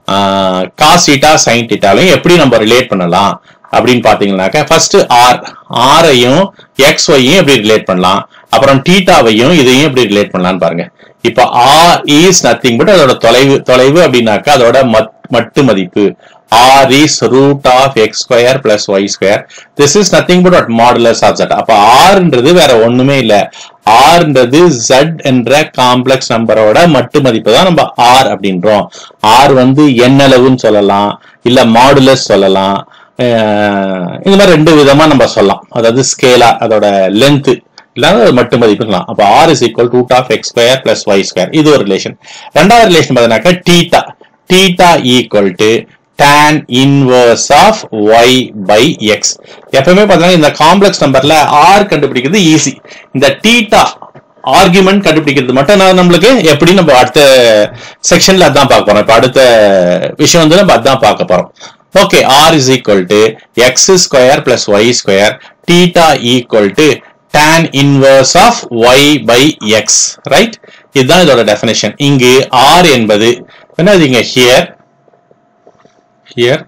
காஸ் டீட்டா சைன் டீட்டாலையும் எப்படி நம்ம ரிலேட் பண்ணலாம் அப்படின்னு பாத்தீங்கன்னாக்க ஃபர்ஸ்ட் ஆர் ஆரையும் எக்ஸ் ஒய்யும் எப்படி ரிலேட் பண்ணலாம் அப்புறம் டீட்டாவையும் இதையும் எப்படி ரிலேட் பண்ணலாம்னு பாருங்க இப்போ ஆர் இஸ் நத்திங் பட் அதோட தொலைவு தொலைவு அப்படின்னாக்கா அதோட மத்- மட்டு மதிப்பு r is root of x square plus y square this is nothing but at modulus of z அப்ப ஆர்ன்றது வேற ஒண்ணுமே இல்ல ஆர்ன்றது ஜெட் என்ற காம்ப்ளெக்ஸ் நம்பரோட மட்டு மதிப்பு தான் நம்ம ஆர் அப்படின்றோம் ஆர் வந்து எண்ணளவுன்னு சொல்லலாம் இல்ல மாடுலஸ் சொல்லலாம் இந்த மாதிரி ரெண்டு விதமா நம்ம சொல்லலாம் அதாவது ஸ்கேலா அதோட லென்த் இல்லாத மட்டு மதிப்புக்கலாம் அப்ப r is equal root of x square plus y square இது ஒரு ரிலேஷன் ரெண்டாவது ரிலேஷன் பார்த்தீங்கன்னாக்கா theta theta equal to tan inverse of y by x எப்பவுமே பார்த்தீங்கன்னா இந்த காம்ப்ளெக்ஸ் நம்பர்ல ஆர் கண்டுபிடிக்கிறது ஈஸி இந்த டீட்டா ஆர்குமெண்ட் கண்டுபிடிக்கிறது மட்டும் நான் நம்மளுக்கு எப்படி நம்ம அடுத்த செக்ஷன்ல அதான் பார்க்க போறோம் இப்ப அடுத்த விஷயம் வந்து நம்ம அதான் பார்க்க போறோம் okay r is equal to x square plus y square theta equal to tan inverse of y by x right இதுதான் இதோட டெஃபினேஷன் இங்கு ஆர் என்பது என்னது இங்க here here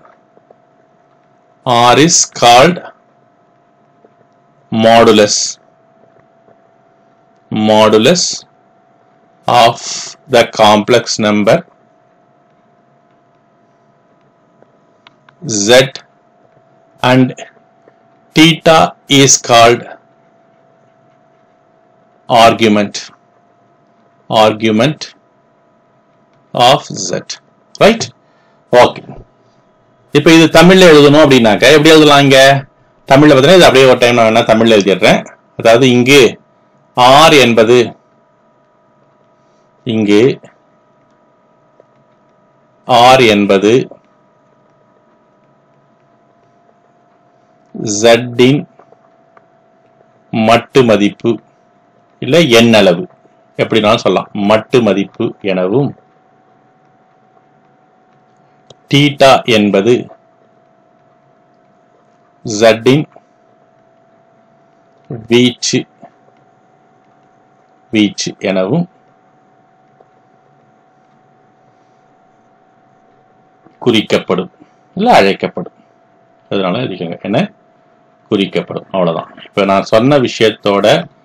r is called modulus modulus of the complex number z and theta is called argument argument of z right okay இப்போ இது தமிழ்ல எழுதணும் அப்படின்னாக்க எப்படி எழுதலாம் இங்க தமிழ்ல பார்த்தீங்கன்னா இது அப்படியே ஒரு டைம் நான் வேணா தமிழ்ல எழுதிடுறேன் அதாவது இங்கு ஆர் என்பது இங்கு ஆர் என்பது ஜட்டின் மட்டு மதிப்பு இல்ல எண்ணளவு எப்படினாலும் சொல்லலாம் மட்டு மதிப்பு எனவும் டீட்டா என்பது ஜட்டின் வீச்சு வீச்சு எனவும் குறிக்கப்படும் இல்ல அழைக்கப்படும் அதனால இருக்குங்க என்ன குறிக்கப்படும் அவ்வளவுதான் இப்ப நான் சொன்ன விஷயத்தோட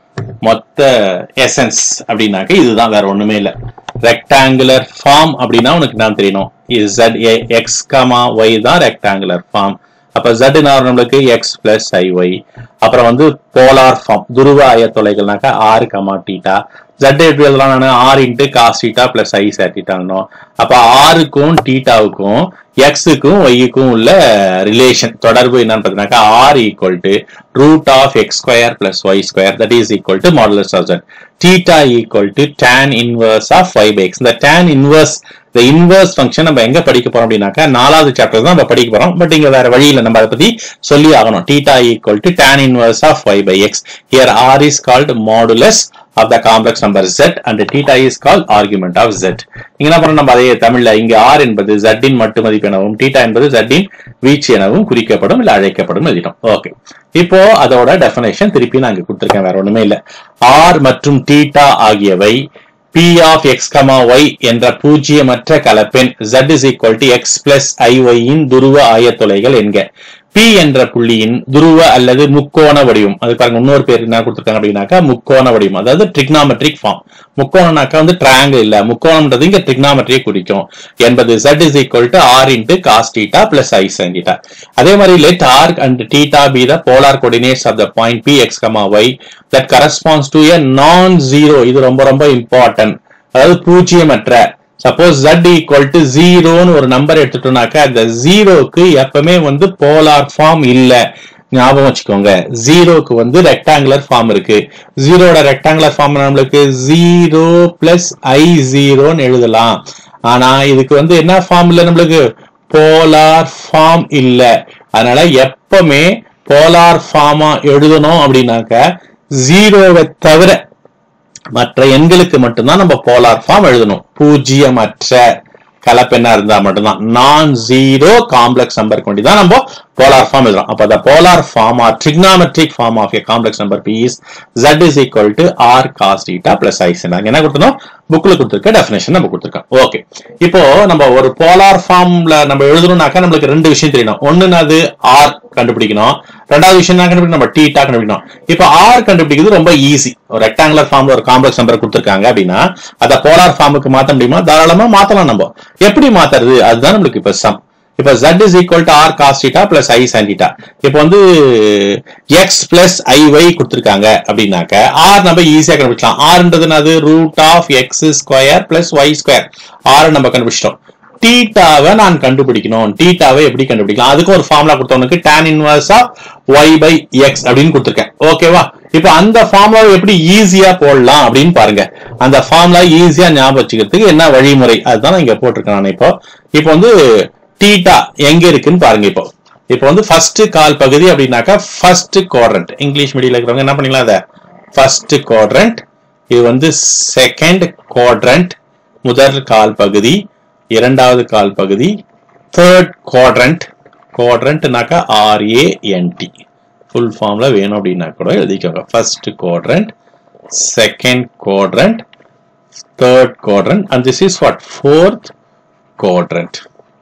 மொத்த எசன்ஸ் அப்படின்னாக்க இதுதான் வேற ஒண்ணுமே இல்ல ரெக்டாங்குலர் ஃபார்ம் அப்படின்னா உனக்கு நான் தெரியணும் இது ஜெட் எக்ஸ் கமா ஒய் தான் ரெக்டாங்குலர் ஃபார்ம் அப்ப Z நம்மளுக்கு எக்ஸ் பிளஸ் ஐஒய் அப்புறம் வந்து போலார் ஃபார்ம் துருவ ஆயத்தொலைகள்னாக்கா ஆறு கமா டீட்டா Z எப்படி எழுதலாம் நான் r into cos theta plus i சேர்த்திட்டானோ அப்ப ஆருக்கும் டீட்டாவுக்கும் எக்ஸுக்கும் ஒய்க்கும் உள்ள ரிலேஷன் தொடர்பு என்னன்னு பார்த்தீங்கன்னாக்கா r equal to root of x square plus y square that is equal to modulus of z theta equal to tan inverse of five x இந்த tan inverse இந்த inverse function நம்ம எங்க படிக்க போறோம் அப்படின்னாக்கா நாலாவது சாப்டர் தான் நம்ம படிக்க போறோம் பட் இங்க வேற வழி இல்லை நம்ம அதை பத்தி சொல்லி ஆகணும் theta equal to tan inverse of y by x here r is called modulus of the complex number z and theta is called argument of z இங்க என்ன பண்ணணும் நம்ம அதே தமிழ்ல இங்க r என்பது z இன் மட்டு மதிப்பு எனவும் theta என்பது z இன் வீச்சு எனவும் குறிக்கப்படும் இல்ல அழைக்கப்படும் எழுதிட்டோம் ஓகே இப்போ அதோட டெஃபினேஷன் திருப்பி நான் இங்க கொடுத்திருக்கேன் வேற ஒண்ணுமே இல்ல r மற்றும் theta ஆகியவை p of x, y என்ற பூஜ்ஜியமற்ற கலப்பெண் z is equal to x plus iy இன் துருவ ஆயத்தொலைகள் என்க P என்ற புள்ளியின் துருவ அல்லது முக்கோண வடிவம் அது பாருங்க இன்னொரு பேர் என்ன கொடுத்துருக்காங்க அப்படின்னாக்கா முக்கோண வடிவம் அதாவது ட்ரிக்னாமெட்ரிக் ஃபார்ம் முக்கோணம்னாக்கா வந்து ட்ரையாங்கிள் இல்ல முக்கோணம்ன்றது இங்க ட்ரிக்னாமெட்ரியை குறிக்கும் என்பது z is equal to r into cos theta plus i sin theta அதே மாதிரி let r and theta be the polar coordinates of the point p x comma y that corresponds to a non-zero இது ரொம்ப ரொம்ப important அதாவது பூஜ்ஜியமற்ற suppose z equal to ஜீரோன்னு ஒரு number எடுத்துட்டோம்னாக்க அந்த ஜீரோக்கு எப்பவுமே வந்து போலார் ஃபார்ம் இல்ல ஞாபகம் வச்சுக்கோங்க ஜீரோக்கு வந்து ரெக்டாங்குலர் ஃபார்ம் இருக்கு ஜீரோட ரெக்டாங்குலர் ஃபார்ம் நம்மளுக்கு ஜீரோ பிளஸ் ஐ ஜீரோன்னு எழுதலாம் ஆனா இதுக்கு வந்து என்ன ஃபார்ம் இல்ல நம்மளுக்கு போலார் ஃபார்ம் இல்ல அதனால எப்பவுமே போலார் ஃபார்மா எழுதணும் அப்படின்னாக்க ஜீரோவை தவிர மற்ற எண்களுக்கு மட்டும்தான் நம்ம போலார் ஃபார்ம் எழுதணும் பூஜ்ஜியமற்ற கலப்பெண்ணா இருந்தா மட்டும்தான் நான் ஜீரோ காம்ப்ளெக்ஸ் நம்பருக்கு வேண்டி தான் நம்ம போலார் ஃபார்ம் எழுதுறோம் அப்ப the polar form or trigonometric form of a complex number p is z is equal to r cos theta plus i sin அங்க என்ன கொடுத்தோம் புக்ல கொடுத்திருக்க டெஃபினேஷன் நம்ம கொடுத்திருக்கோம் ஓகே இப்போ நம்ம ஒரு போலார் ஃபார்ம்ல நம்ம எழுதணும்னாக்கா நம்மளுக்கு ரெண்டு விஷயம் தெரியணும் ஒண்ணுனாது ஆர் கண்டுபிடிக்கணும் ரெண்டாவது விஷயம் என்ன கண்டுபிடிக்கணும் நம்ம டீட்டா கண்டுபிடிக்கணும் இப்போ ஆர் கண்டுபிடிக்கிறது ரொம்ப ஈஸி ஒரு ரெக்டாங்குலர் ஃபார்ம்ல ஒரு காம்ப்ளெக்ஸ் நம்பர் கொடுத்திருக்காங்க அப்படின்னா அதை போலார் ஃபார்முக்கு மாத்த முடியுமா தாராளமா மாத்தலாம் நம்ம எப்படி மாத்துறது அதுதான் நம்மளுக்கு இப்ப சம் இப்ப z is equal to r cos theta plus i sin theta இப்போ வந்து x plus iy கொடுத்திருக்காங்க அப்படின்னாக்க r நம்ம ஈஸியா கண்டுபிடிக்கலாம் rன்றது என்னது root of x square plus y square r நம்ம கண்டுபிடிச்சிட்டோம் டீட்டாவை நான் கண்டுபிடிக்கணும் டீட்டாவை எப்படி கண்டுபிடிக்கலாம் அதுக்கு ஒரு ஃபார்முலா கொடுத்தவனுக்கு tan inverse of y by x அப்படின்னு கொடுத்துருக்கேன் ஓகேவா இப்போ அந்த ஃபார்முலாவை எப்படி ஈஸியா போடலாம் அப்படின்னு பாருங்க அந்த ஃபார்முலா ஈஸியா ஞாபகம் வச்சுக்கிறதுக்கு என்ன வழிமுறை அதுதான் நான் இங்க போட்டிருக்கேன் நான் இப்போ இப்போ வந்து டீட்டா எங்க இருக்குன்னு பாருங்க இப்போ இப்போ வந்து ஃபர்ஸ்ட் கால் பகுதி அப்படின்னாக்கா ஃபர்ஸ்ட் குவாட்ரண்ட் இங்கிலீஷ் மீடியம் இருக்கிறவங்க என்ன பண்ணிக்கலாம் அதை ஃபர்ஸ்ட் குவாட்ரண்ட் இது வந்து செகண்ட் குவாட்ரண்ட் முதல் கால் பகுதி இரண்டாவது கால் பகுதி தேர்ட் குவாட்ரண்ட் குவாட்ரண்ட்னாக்கா ஆர்ஏஎன்டி ஃபுல் ஃபார்ம்ல வேணும் அப்படின்னா கூட எழுதிக்கோங்க first quadrant second quadrant third quadrant and this is what fourth quadrant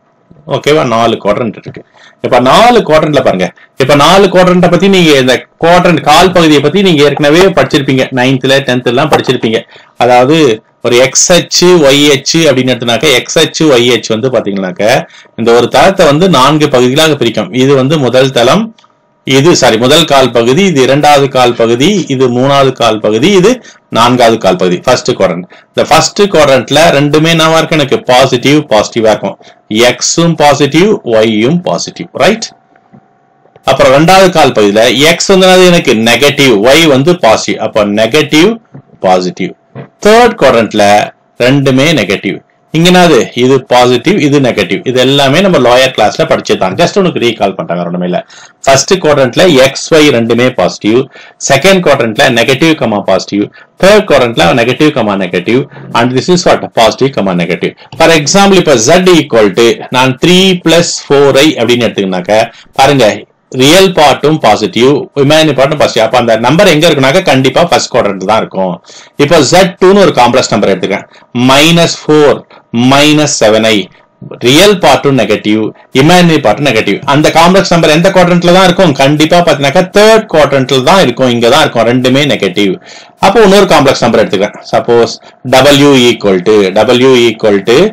ஓகேவா நாலு குவாட்ரண்ட் இருக்கு இப்ப நாலு குவாட்ரண்ட்ல பாருங்க இப்ப நாலு குவாட்ரண்ட பத்தி நீங்க இந்த குவாட்ரண்ட் கால் பகுதியை பத்தி நீங்க ஏற்கனவே படிச்சிருப்பீங்க நைன்த்ல டென்த் எல்லாம் படிச்சிருப்பீங்க அதாவது ஒரு எக்ஸ் அச்சு ஒய் அச்சு அப்படின்னு எடுத்தனாக்க எக்ஸ் அச்சு ஒய் அச்சு வந்து பாத்தீங்கன்னாக்க இந்த ஒரு தளத்தை வந்து நான்கு பகுதிகளாக பிரிக்கும் இது வந்து முதல் தளம் இது சாரி முதல் கால் பகுதி இது இரண்டாவது கால் பகுதி இது மூணாவது கால் பகுதி இது நான்காவது கால் பகுதி ஃபர்ஸ்ட் குவாட்ரண்ட் இந்த ஃபர்ஸ்ட் குவாட்ரண்ட்ல ரெண்டுமே என்னவா இருக்கும் எனக்கு பாசிட்டிவ் பாசிட்டிவா இருக்கும் எக்ஸும் பாசிட்டிவ் ஒய்யும் பாசிட்டிவ் ரைட் அப்புறம் ரெண்டாவது கால் பகுதியில எக்ஸ் வந்து என்னது எனக்கு நெகட்டிவ் ஒய் வந்து பாசிட்டிவ் அப்போ நெகட்டிவ் பாசிட்டிவ் தேர்ட் குவாட்ரண்ட்ல ரெண்டுமே நெகட்டிவ் இங்க என்னது இது பாசிட்டிவ் இது நெகட்டிவ் இது எல்லாமே நம்ம லாயர் கிளாஸ்ல படிச்சதுதான் ஜஸ்ட் உனக்கு ரீகால் பண்றாங்க ரெண்டுமே இல்ல ஃபர்ஸ்ட் குவாட்ரண்ட்ல எக்ஸ் ஒய் ரெண்டுமே பாசிட்டிவ் செகண்ட் குவாட்ரண்ட்ல நெகட்டிவ் கமா பாசிட்டிவ் தேர்ட் குவாட்ரண்ட்ல negative comma negative and this is what positive comma negative for example இப்ப z ஈக்குவல் டு நான் த்ரீ பிளஸ் ஃபோர் ஐ அப்படின்னு எடுத்துக்கினாக்க பாருங்க ரியல் பார்ட்டும் பாசிட்டிவ் இமேஜினரி பார்ட்டும் பாசிட்டிவ் அப்ப அந்த நம்பர் எங்க இருக்குனாக்க கண்டிப்பா ஃபர்ஸ்ட் குவாட்ரண்ட் தான் இருக்கும் இப்போ Z2 டூன்னு ஒரு காம்ப்ளெக்ஸ் நம்பர் எடுத்துக்கேன் minus four minus seven i real பார்ட்டும் நெகட்டிவ் இமேஜினரி பார்ட்டும் நெகட்டிவ் அந்த காம்ப்ளெக்ஸ் நம்பர் எந்த குவாட்ரண்ட்ல தான் இருக்கும் கண்டிப்பா பாத்தீங்கன்னாக்கா தேர்ட் குவாட்ரண்ட்ல தான் இருக்கும் இங்க தான் இருக்கும் ரெண்டுமே நெகட்டிவ் அப்போ இன்னொரு காம்ப்ளெக்ஸ் நம்பர் எடுத்துக்கிறேன் suppose W equal to W equal to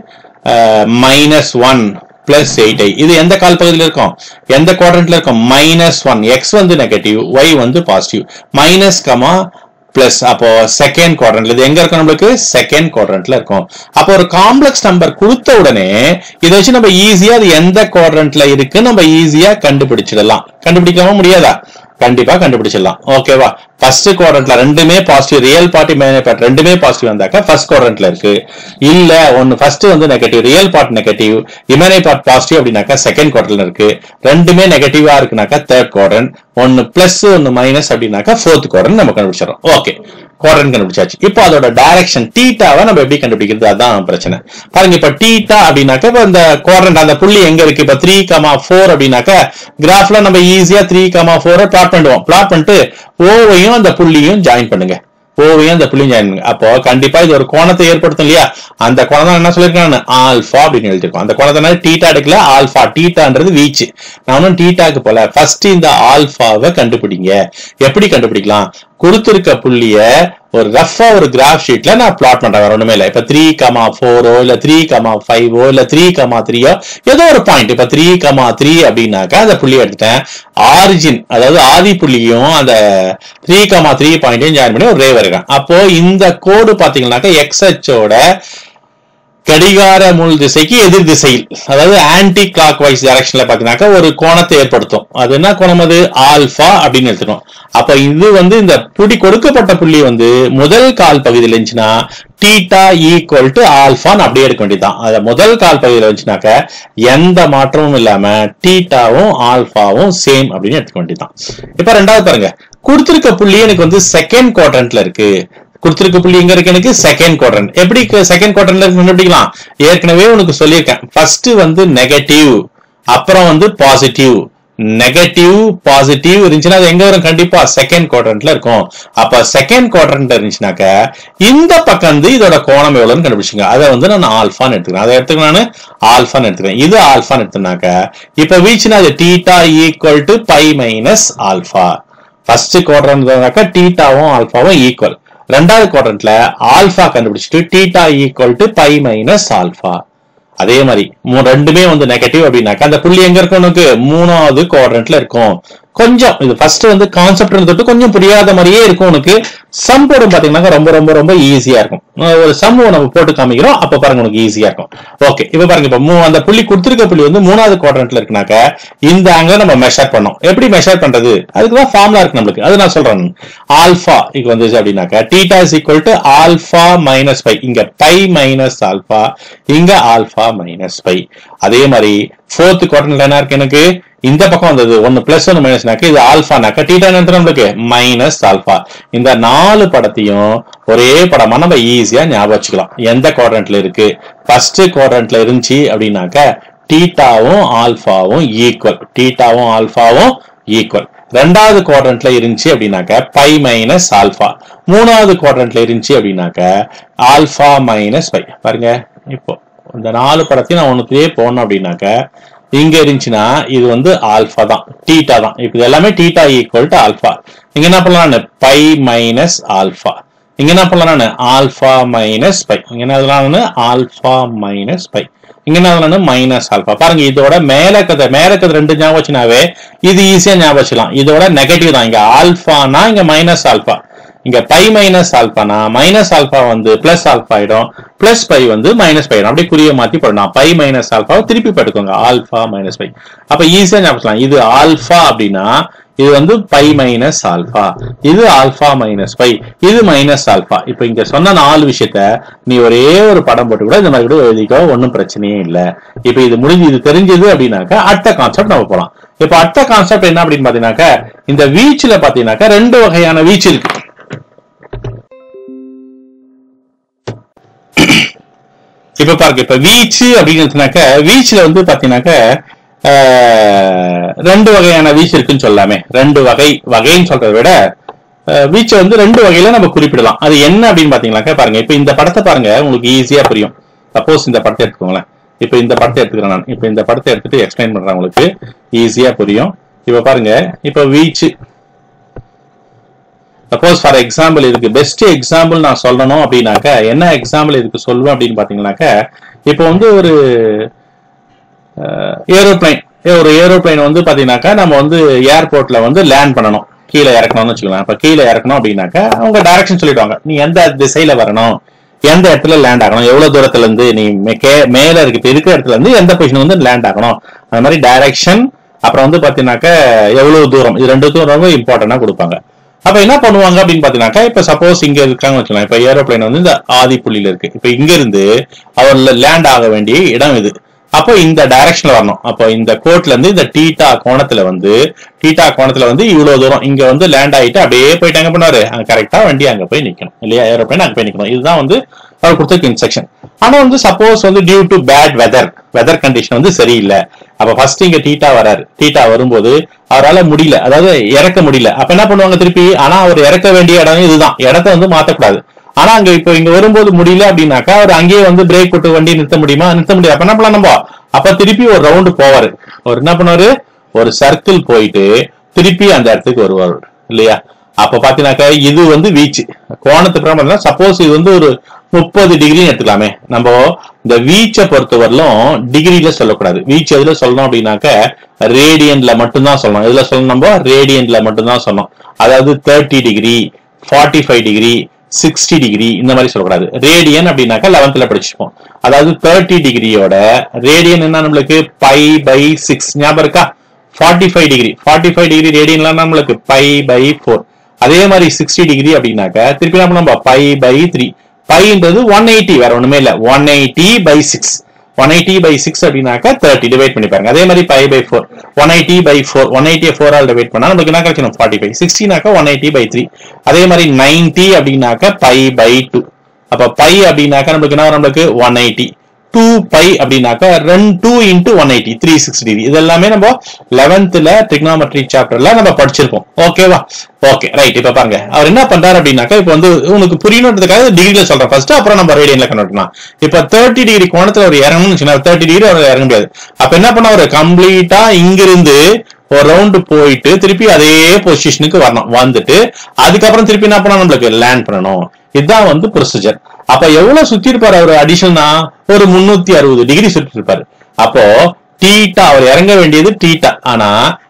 minus one plus eight I இது எந்த கால் பகுதியில் இருக்கும் எந்த குவாட்ரண்ட்ல இருக்கும் மைனஸ் ஒன் எக்ஸ் வந்து நெகட்டிவ் ஒய் வந்து பாசிட்டிவ் மைனஸ் கமா பிளஸ் அப்போ செகண்ட் குவாட்ரண்ட்ல இது எங்க இருக்கும் நம்மளுக்கு செகண்ட் குவாட்ரண்ட்ல இருக்கும் அப்போ ஒரு காம்ப்ளெக்ஸ் நம்பர் கொடுத்த உடனே இதை வச்சு நம்ம ஈஸியா அது எந்த குவாட்ரண்ட்ல இருக்கு நம்ம ஈஸியா கண்டுபிடிச்சிடலாம் கண்டுபிடிக்கலாமா முடியாதா கண்டிப்பா கண்டுபிடிச்சிடலாம் ஓகேவா ஃபர்ஸ்ட் குவாட்ரண்ட்ல ரெண்டுமே பாசிட்டிவ் ரியல் பார்ட்டி மேனேஜ் ரெண்டுமே பாசிட்டிவ் வந்தாக்கா ஃபர்ஸ்ட் குவாட்ரண்ட்ல இருக்கு இல்ல ஒன்னு ஃபர்ஸ்ட் வந்து நெகட்டிவ் ரியல் பார்ட் நெகட்டிவ் இமேனே பார்ட் பாசிட்டிவ் அப்படின்னாக்கா செகண்ட் குவாட்ரண்ட்ல இருக்கு ரெண்டுமே நெகட்டிவா இருக்குனாக்கா தேர்ட் குவாட்ரண்ட் ஒன்னு பிளஸ் ஒன்னு மைனஸ் அப்படின்னாக்கா ஃபோர்த் குவாட்ரண்ட் நம்ம கண்டுபிடிச்சிடறோம் ஓகே குவாட்ரண்ட் கண்டுபிடிச்சாச்சு இப்போ அதோட டைரக்ஷன் டீட்டாவை நம்ம எப்படி கண்டுபிடிக்கிறது அதான் பிரச்சனை பாருங்க இப்ப டீட்டா அப்படின்னாக்க இப்ப இந்த குவாட்ரண்ட் அந்த புள்ளி எங்க இருக்கு இப்ப த்ரீ கமா ஃபோர் அப்படின்னாக்க கிராஃப்ல நம்ம ஈஸியா த்ரீ கமா ஃபோரை பிளாட் பண்ணுவோம் பிளாட் பண்ணிட்டு ஓவையும் அந்த புள்ளியும் ஜாயின் பண்ணுங்க ஓவையும் அந்த புள்ளியும் ஜாயின் பண்ணுங்க அப்போ கண்டிப்பா இது ஒரு கோணத்தை ஏற்படுத்தும் இல்லையா அந்த கோணம் தான் என்ன சொல்லியிருக்காங்க ஆல்பா அப்படின்னு எழுதிருக்கோம் அந்த கோணத்தை டீட்டா எடுக்கல ஆல்பா டீட்டான்றது வீச்சு நானும் டீட்டாக்கு போல ஃபர்ஸ்ட் இந்த ஆல்பாவை கண்டுபிடிங்க எப்படி கண்டுபிடிக்கலாம் கொடுத்திருக்க புள்ளிய ஒரு ரஃபா ஒரு கிராஃப் ஷீட்ல நான் பிளாட் பண்றேன் வேற ஒண்ணுமே இல்ல இப்ப த்ரீ கமா ஃபோரோ இல்ல த்ரீ கமா ஃபைவோ இல்ல த்ரீ கமா த்ரீயோ ஏதோ ஒரு பாயிண்ட் இப்ப த்ரீ கமா த்ரீ அப்படின்னாக்கா அந்த புள்ளி எடுத்துட்டேன் ஆரிஜின் அதாவது ஆதி புள்ளியும் அந்த த்ரீ கமா த்ரீ பாயிண்டையும் ஜாயின் பண்ணி ஒரு ரே வருகிறேன் அப்போ இந்த கோடு பாத்தீங்கன்னாக்கா எக்ஸ் அச்சோட கடிகார முள் திசைக்கு எதிர் திசையில் அதாவது ஆன்டி கிளாக் வைஸ் டைரக்ஷன்ல பாத்தீங்கன்னாக்கா ஒரு கோணத்தை ஏற்படுத்தும் அது என்ன கோணம் அது ஆல்பா அப்படின்னு எடுத்துக்கணும் அப்ப இது வந்து இந்த புடி கொடுக்கப்பட்ட புள்ளி வந்து முதல் கால் பகுதியில் இருந்துச்சுன்னா டீட்டா ஈக்குவல் டு ஆல்பான்னு அப்படியே எடுக்க வேண்டியதுதான் அத முதல் கால் பகுதியில் இருந்துச்சுனாக்க எந்த மாற்றமும் இல்லாம டீட்டாவும் ஆல்பாவும் சேம் அப்படின்னு எடுத்துக்க வேண்டியதுதான் இப்ப ரெண்டாவது பாருங்க கொடுத்திருக்க புள்ளி எனக்கு வந்து செகண்ட் குவாட்ரண்ட்ல இருக்கு கொடுத்திருக்க புள்ளி எங்க இருக்கு எனக்கு செகண்ட் குவாட்ரண்ட் எப்படி செகண்ட் குவாட்ரண்ட்ல கண்டுபிடிக்கலாம் ஏற்கனவே உனக்கு சொல்லியிருக்கேன் ஃபர்ஸ்ட் வந்து நெகட்டிவ் அப்புறம் வந்து பாசிட்டிவ் நெகட்டிவ் பாசிட்டிவ் இருந்துச்சுன்னா அது எங்க வரும் கண்டிப்பா செகண்ட் குவாட்ரண்ட்ல இருக்கும் அப்ப செகண்ட் குவாட்ரண்ட் இருந்துச்சுனாக்க இந்த பக்கம் வந்து இதோட கோணம் எவ்வளவுன்னு கண்டுபிடிச்சுங்க அதை வந்து நான் ஆல்பான்னு எடுத்துக்கிறேன் அதை எடுத்துக்க நான் ஆல்பான்னு எடுத்துக்கிறேன் இது ஆல்பான்னு எடுத்துனாக்க இப்ப வீச்சுனா அது theta equal to pi minus alpha first குவாட்ரண்ட்னாக்கா டீட்டாவும் ஆல்பாவும் ஈக்குவல் ரெண்டாவது குவாட்ரண்ட்ல ஆல்பா கண்டுபிடிச்சிட்டு theta equal to pi minus alpha அதே மாதிரி மூ- ரெண்டுமே வந்து நெகட்டிவ் அப்படின்னாக்கா அந்த புள்ளி எங்க இருக்கும் உனக்கு மூணாவது குவாட்ரண்ட்ல இருக்கும் கொஞ்சம் இது ஃபர்ஸ்ட் வந்து கான்செப்ட் தொட்டு கொஞ்சம் புரியாத மாதிரியே இருக்கும் உனக்கு சம் போடும் பாத்தீங்கன்னா ரொம்ப ரொம்ப ரொம்ப ஈஸியா இருக்கும் அஹ் ஒரு சம் நம்ம போட்டு காமிக்கிறோம் அப்ப பாருங்க உனக்கு ஈஸியா இருக்கும் ஓகே இப்ப பாருங்க இப்ப மூ- அந்த புள்ளி கொடுத்திருக்க புள்ளி வந்து மூணாவது குவாட்ரண்ட்ல இருக்குனாக்க இந்த ஆங்கிள் நம்ம மெஷர் பண்ணோம் எப்படி மெஷர் பண்றது அதுக்கு தான் ஃபார்முலா இருக்கு நம்மளுக்கு அது நான் சொல்றேன் ஆல்பா இங்க வந்துச்சு அப்படின்னாக்க theta is equal to alpha minus pi இங்க பை மைனஸ் ஆல்பா இங்க ஆல்பா மைனஸ் பை அதே மாதிரி ஃபோர்த் குவாட்ரண்ட்ல என்ன இருக்கு எனக்கு இந்த பக்கம் வந்தது ஒன்னு பிளஸ் ஒன்னு மைனஸ்னாக்க இது ஆல்பானாக்க டீட்டா என்ன நம்மளுக்கு மைனஸ் ஆல்பா இந்த நாலு படத்தையும் ஒரே படமா நம்ம ஈஸியா ஞாபகம் வச்சுக்கலாம் எந்த குவாட்ரண்ட்ல இருக்கு ஃபர்ஸ்ட் குவாட்ரண்ட்ல இருந்துச்சு அப்படின்னாக்க டீட்டாவும் ஆல்பாவும் ஈக்குவல் டீட்டாவும் ஆல்பாவும் ஈக்குவல் ரெண்டாவது குவாட்ரண்ட்ல இருந்துச்சு அப்படின்னாக்க பை மைனஸ் ஆல்பா மூணாவது குவாட்ரண்ட்ல இருந்துச்சு அப்படின்னாக்க ஆல்பா மைனஸ் பை பாருங்க இப்போ இந்த நாலு படத்தையும் நான் ஒண்ணுத்திலேயே போனோம் அப்படின்னாக்க இங்க இருந்துச்சுன்னா இது வந்து ஆல்பா தான் டீட்டா தான் இப்போ இது எல்லாமே டீட்டா ஈக்குவல் டு ஆல்பா இங்க என்ன பண்ணலாம் பை மைனஸ் ஆல்பா இங்க என்ன பண்ணலாம் நான் ஆல்பா மைனஸ் பை இங்க என்ன எழுதலாம் ஆல்பா மைனஸ் பை இங்க என்ன எழுதலாம் மைனஸ் ஆல்பா பாருங்க இதோட மேல கதை மேல கதை ரெண்டு ஞாபகம் வச்சுனாவே இது ஈஸியா ஞாபகம் வச்சுக்கலாம் இதோட நெகட்டிவ் தான் இங்க ஆல்பானா இங்க மைனஸ் ஆல்பா இங்க பை மைனஸ் ஆல்பானா மைனஸ் ஆல்பா வந்து பிளஸ் ஆல்பா ஆயிடும் பிளஸ் பை வந்து மைனஸ் பை ஆயிடும் அப்படியே குறிய மாத்தி போடணும் பை மைனஸ் ஆல்பாவை திருப்பி படுக்கோங்க ஆல்பா மைனஸ் பை அப்ப ஈஸியா ஞாபகம் வச்சுக்கலாம். இது ஆல்பா அப்படின்னா இது வந்து பை மைனஸ் ஆல்பா இது ஆல்பா மைனஸ் பை இது மைனஸ் ஆல்பா இப்போ இங்க சொன்ன நாலு விஷயத்த நீ ஒரே ஒரு படம் போட்டு கூட இந்த மாதிரி கூட எழுதிக்கோ ஒன்றும் பிரச்சனையே இல்லை இப்போ இது முடிஞ்சு இது தெரிஞ்சது அப்படின்னாக்கா அடுத்த கான்செப்ட் நம்ம போலாம் இப்போ அடுத்த கான்செப்ட் என்ன அப்படின்னு பாத்தீங்கன்னாக்கா இந்த வீச்சுல பாத்தீங்கன்னாக்கா ரெண்டு வகையான வீச்சு இருக்கு இப்ப பாருங்க இப்ப வீச்சு அப்படிங்கிறதுனாக்க வீச்சுல வந்து பாத்தீங்கன்னாக்க ஆஹ், ரெண்டு வகையான வீச்சு இருக்குன்னு சொல்லலாமே ரெண்டு வகை வகைன்னு சொல்றதை விட ஆஹ், வீச்சை வந்து ரெண்டு வகையில நம்ம குறிப்பிடலாம் அது என்ன அப்படின்னு பாத்தீங்கன்னாக்க பாருங்க இப்ப இந்த படத்தை பாருங்க உங்களுக்கு ஈஸியா புரியும் சப்போஸ் இந்த படத்தை எடுத்துக்கோங்களேன் இப்ப இந்த படத்தை எடுத்துக்கிறேன் நான் இப்ப இந்த படத்தை எடுத்துட்டு எக்ஸ்பிளைன் பண்றேன் உங்களுக்கு ஈஸியா புரியும் இப்ப பாருங்க இப்ப வீச்சு சப்போஸ் ஃபார் எக்ஸாம்பிள் இதுக்கு பெஸ்ட் எக்ஸாம்பிள் நான் சொல்லணும் அப்படின்னாக்க என்ன எக்ஸாம்பிள் இதுக்கு சொல்லுவேன் அப்படின்னு பாத்தீங்கன்னாக்க இப்போ வந்து ஒரு ஏரோப்ளைன் ஒரு ஏரோப்ளைன் வந்து பாத்தீங்கன்னாக்கா நம்ம வந்து ஏர்போர்ட்ல வந்து லேண்ட் பண்ணணும் கீழே இறக்கணும்னு வச்சுக்கலாம் இப்ப கீழே இறக்கணும் அப்படின்னாக்கா அவங்க டைரக்ஷன் சொல்லிடுவாங்க நீ எந்த திசையில வரணும் எந்த இடத்துல லேண்ட் ஆகணும் எவ்வளவு தூரத்துல இருந்து நீ மே- கே- மேல இருக்கு இப்ப இருக்கிற இடத்துல இருந்து எந்த பொசிஷன் வந்து லேண்ட் ஆகணும் அந்த மாதிரி டைரக்ஷன் அப்புறம் வந்து பாத்தீங்கன்னாக்கா எவ்வளவு தூரம் இது ரெண்டுத்தும் ரொம்ப இம்பார்ட்டன்டா கொடுப்பாங்க அப்ப என்ன பண்ணுவாங்க அப்படின்னு பாத்தீங்கன்னாக்கா இப்ப சப்போஸ் இங்க இருக்காங்க வச்சுக்கலாம் இப்ப ஏரோப்ளைன் வந்து இந்த ஆதி புள்ளியில இருக்கு இப்ப இங்க இருந்து அவர் லேண்ட் ஆக வேண்டிய இடம் இது அப்போ இந்த டைரக்ஷன்ல வரணும் அப்போ இந்த கோட்ல இருந்து இந்த டீட்டா கோணத்துல வந்து டீட்டா கோணத்துல வந்து இவ்வளவு தூரம் இங்க வந்து லேண்ட் ஆயிட்டு அப்படியே போயிட்டு அங்க பண்ணுவாரு அங்க கரெக்டா வண்டி அங்க போய் நிக்கணும் இல்லையா ஏரோப்ளைன் அங்க போய் நிக்கணும் இதுதான் வந்து அவர் கொடுத்த இன்ஸ்ட்ரக்ஷன் ஆனா வந்து சப்போஸ் வந்து due to bad weather weather condition வந்து சரியில்லை அப்ப ஃபர்ஸ்ட் இங்க டீட்டா வராரு டீட்டா வரும்போது அவரால முடியல அதாவது இறக்க முடியல அப்ப என்ன பண்ணுவாங்க திருப்பி ஆனா அவர் இறக்க வேண்டிய இடம் இதுதான் இடத்த வந்து மாத்தக்கூடாது ஆனா அங்க இப்போ இங்க வரும்போது முடியல அப்படின்னாக்கா அவர் அங்கேயே வந்து பிரேக் போட்டு வண்டி நிறுத்த முடியுமா நிறுத்த முடியாது அப்ப என்ன பண்ணலாம் நம்ம அப்ப திருப்பி ஒரு ரவுண்டு போவாரு அவர் என்ன பண்ணுவாரு ஒரு சர்க்கிள் போயிட்டு திருப்பி அந்த இடத்துக்கு வருவார் இல்லையா அப்ப பாத்தீங்கன்னாக்கா இது வந்து வீச்சு கோணத்து பிரகாரம் சப்போஸ் இது வந்து ஒரு முப்பது டிகிரின்னு எடுத்துக்கலாமே நம்ம இந்த வீச்சை பொறுத்தவரையிலும் டிகிரில சொல்லக்கூடாது வீச்சு எதுல சொல்லணும் அப்படின்னாக்க ரேடியன்ல மட்டும்தான் சொல்லணும் எதுல சொல்லணும் நம்ம ரேடியன்ல மட்டும்தான் சொல்லணும் அதாவது thirty degree forty five degree sixty degree இந்த மாதிரி சொல்லக்கூடாது ரேடியன் அப்படின்னாக்கா லெவன்த்ல படிச்சிருப்போம் அதாவது தேர்ட்டி டிகிரியோட ரேடியன் என்ன நம்மளுக்கு பை பை சிக்ஸ் ஞாபகம் இருக்கா forty five degree forty five degree ரேடியன்லாம் நம்மளுக்கு பை பை ஃபோர் அதே மாதிரி சிக்ஸ்டி டிகிரி அப்படின்னாக்க திருப்பி என்ன நம்ம பை பை த்ரீ பைன்றது ஒன் எயிட்டி வேற ஒண்ணுமே இல்ல one eighty by six one eighty by six அப்படின்னாக்கா தேர்ட்டி டிவைட் பண்ணி பாருங்க அதே மாதிரி pi by four one eighty by four one eighty four all divide பண்ணா நமக்கு என்ன கிடைக்கணும் ஃபார்ட்டி ஃபைவ் சிக்ஸ்டினாக்கா ஒன் எயிட்டி பை த்ரீ அதே மாதிரி நைன்டி அப்படின்னாக்கா பை பை டூ அப்ப பை அப்படின்னாக்கா நம்மளுக்கு என்ன வரும் நம்மளுக்கு ஒன் எயிட்டி டூ பை அப்படின்னாக்கா ரெண்டு two into one eighty three sixty degree இது எல்லாமே நம்ம லெவன்த்ல trigonometry சாப்டர்ல நம்ம படிச்சிருப்போம் ஓகேவா ஓகே ரைட் இப்ப பாருங்க அவர் என்ன பண்றாரு அப்படின்னாக்கா இப்ப வந்து உனக்கு புரியணுன்றதுக்காக டிகிரில சொல்றேன் ஃபர்ஸ்ட் அப்புறம் நம்ம ரேடியன்ல கன்வெர்ட் பண்ணலாம் இப்ப தேர்ட்டி டிகிரி கோணத்துல அவர் இறங்கணும்னு தேர்ட்டி டிகிரி அவர் இறங்க முடியாது அப்ப என்ன பண்ண அவர் கம்ப்ளீட்டா இங்கிருந்து ஒரு ரவுண்டு போயிட்டு திருப்பி அதே பொசிஷனுக்கு வரணும் வந்துட்டு அதுக்கப்புறம் திருப்பி என்ன பண்ணணும் நம்மளுக்கு லேண்ட் பண்ணணும் இதுதான் வந்து ப்ரொசீஜர் அப்ப எவ்வளவு சுத்தி இருப்பாரு அவர் அடிஷனா ஒரு முன்னூத்தி அறுபது டிகிரி சுத்தி இருப்பாரு அப்போ டீட்டா அவர் இறங்க வேண்டியது டீட்டா ஆனா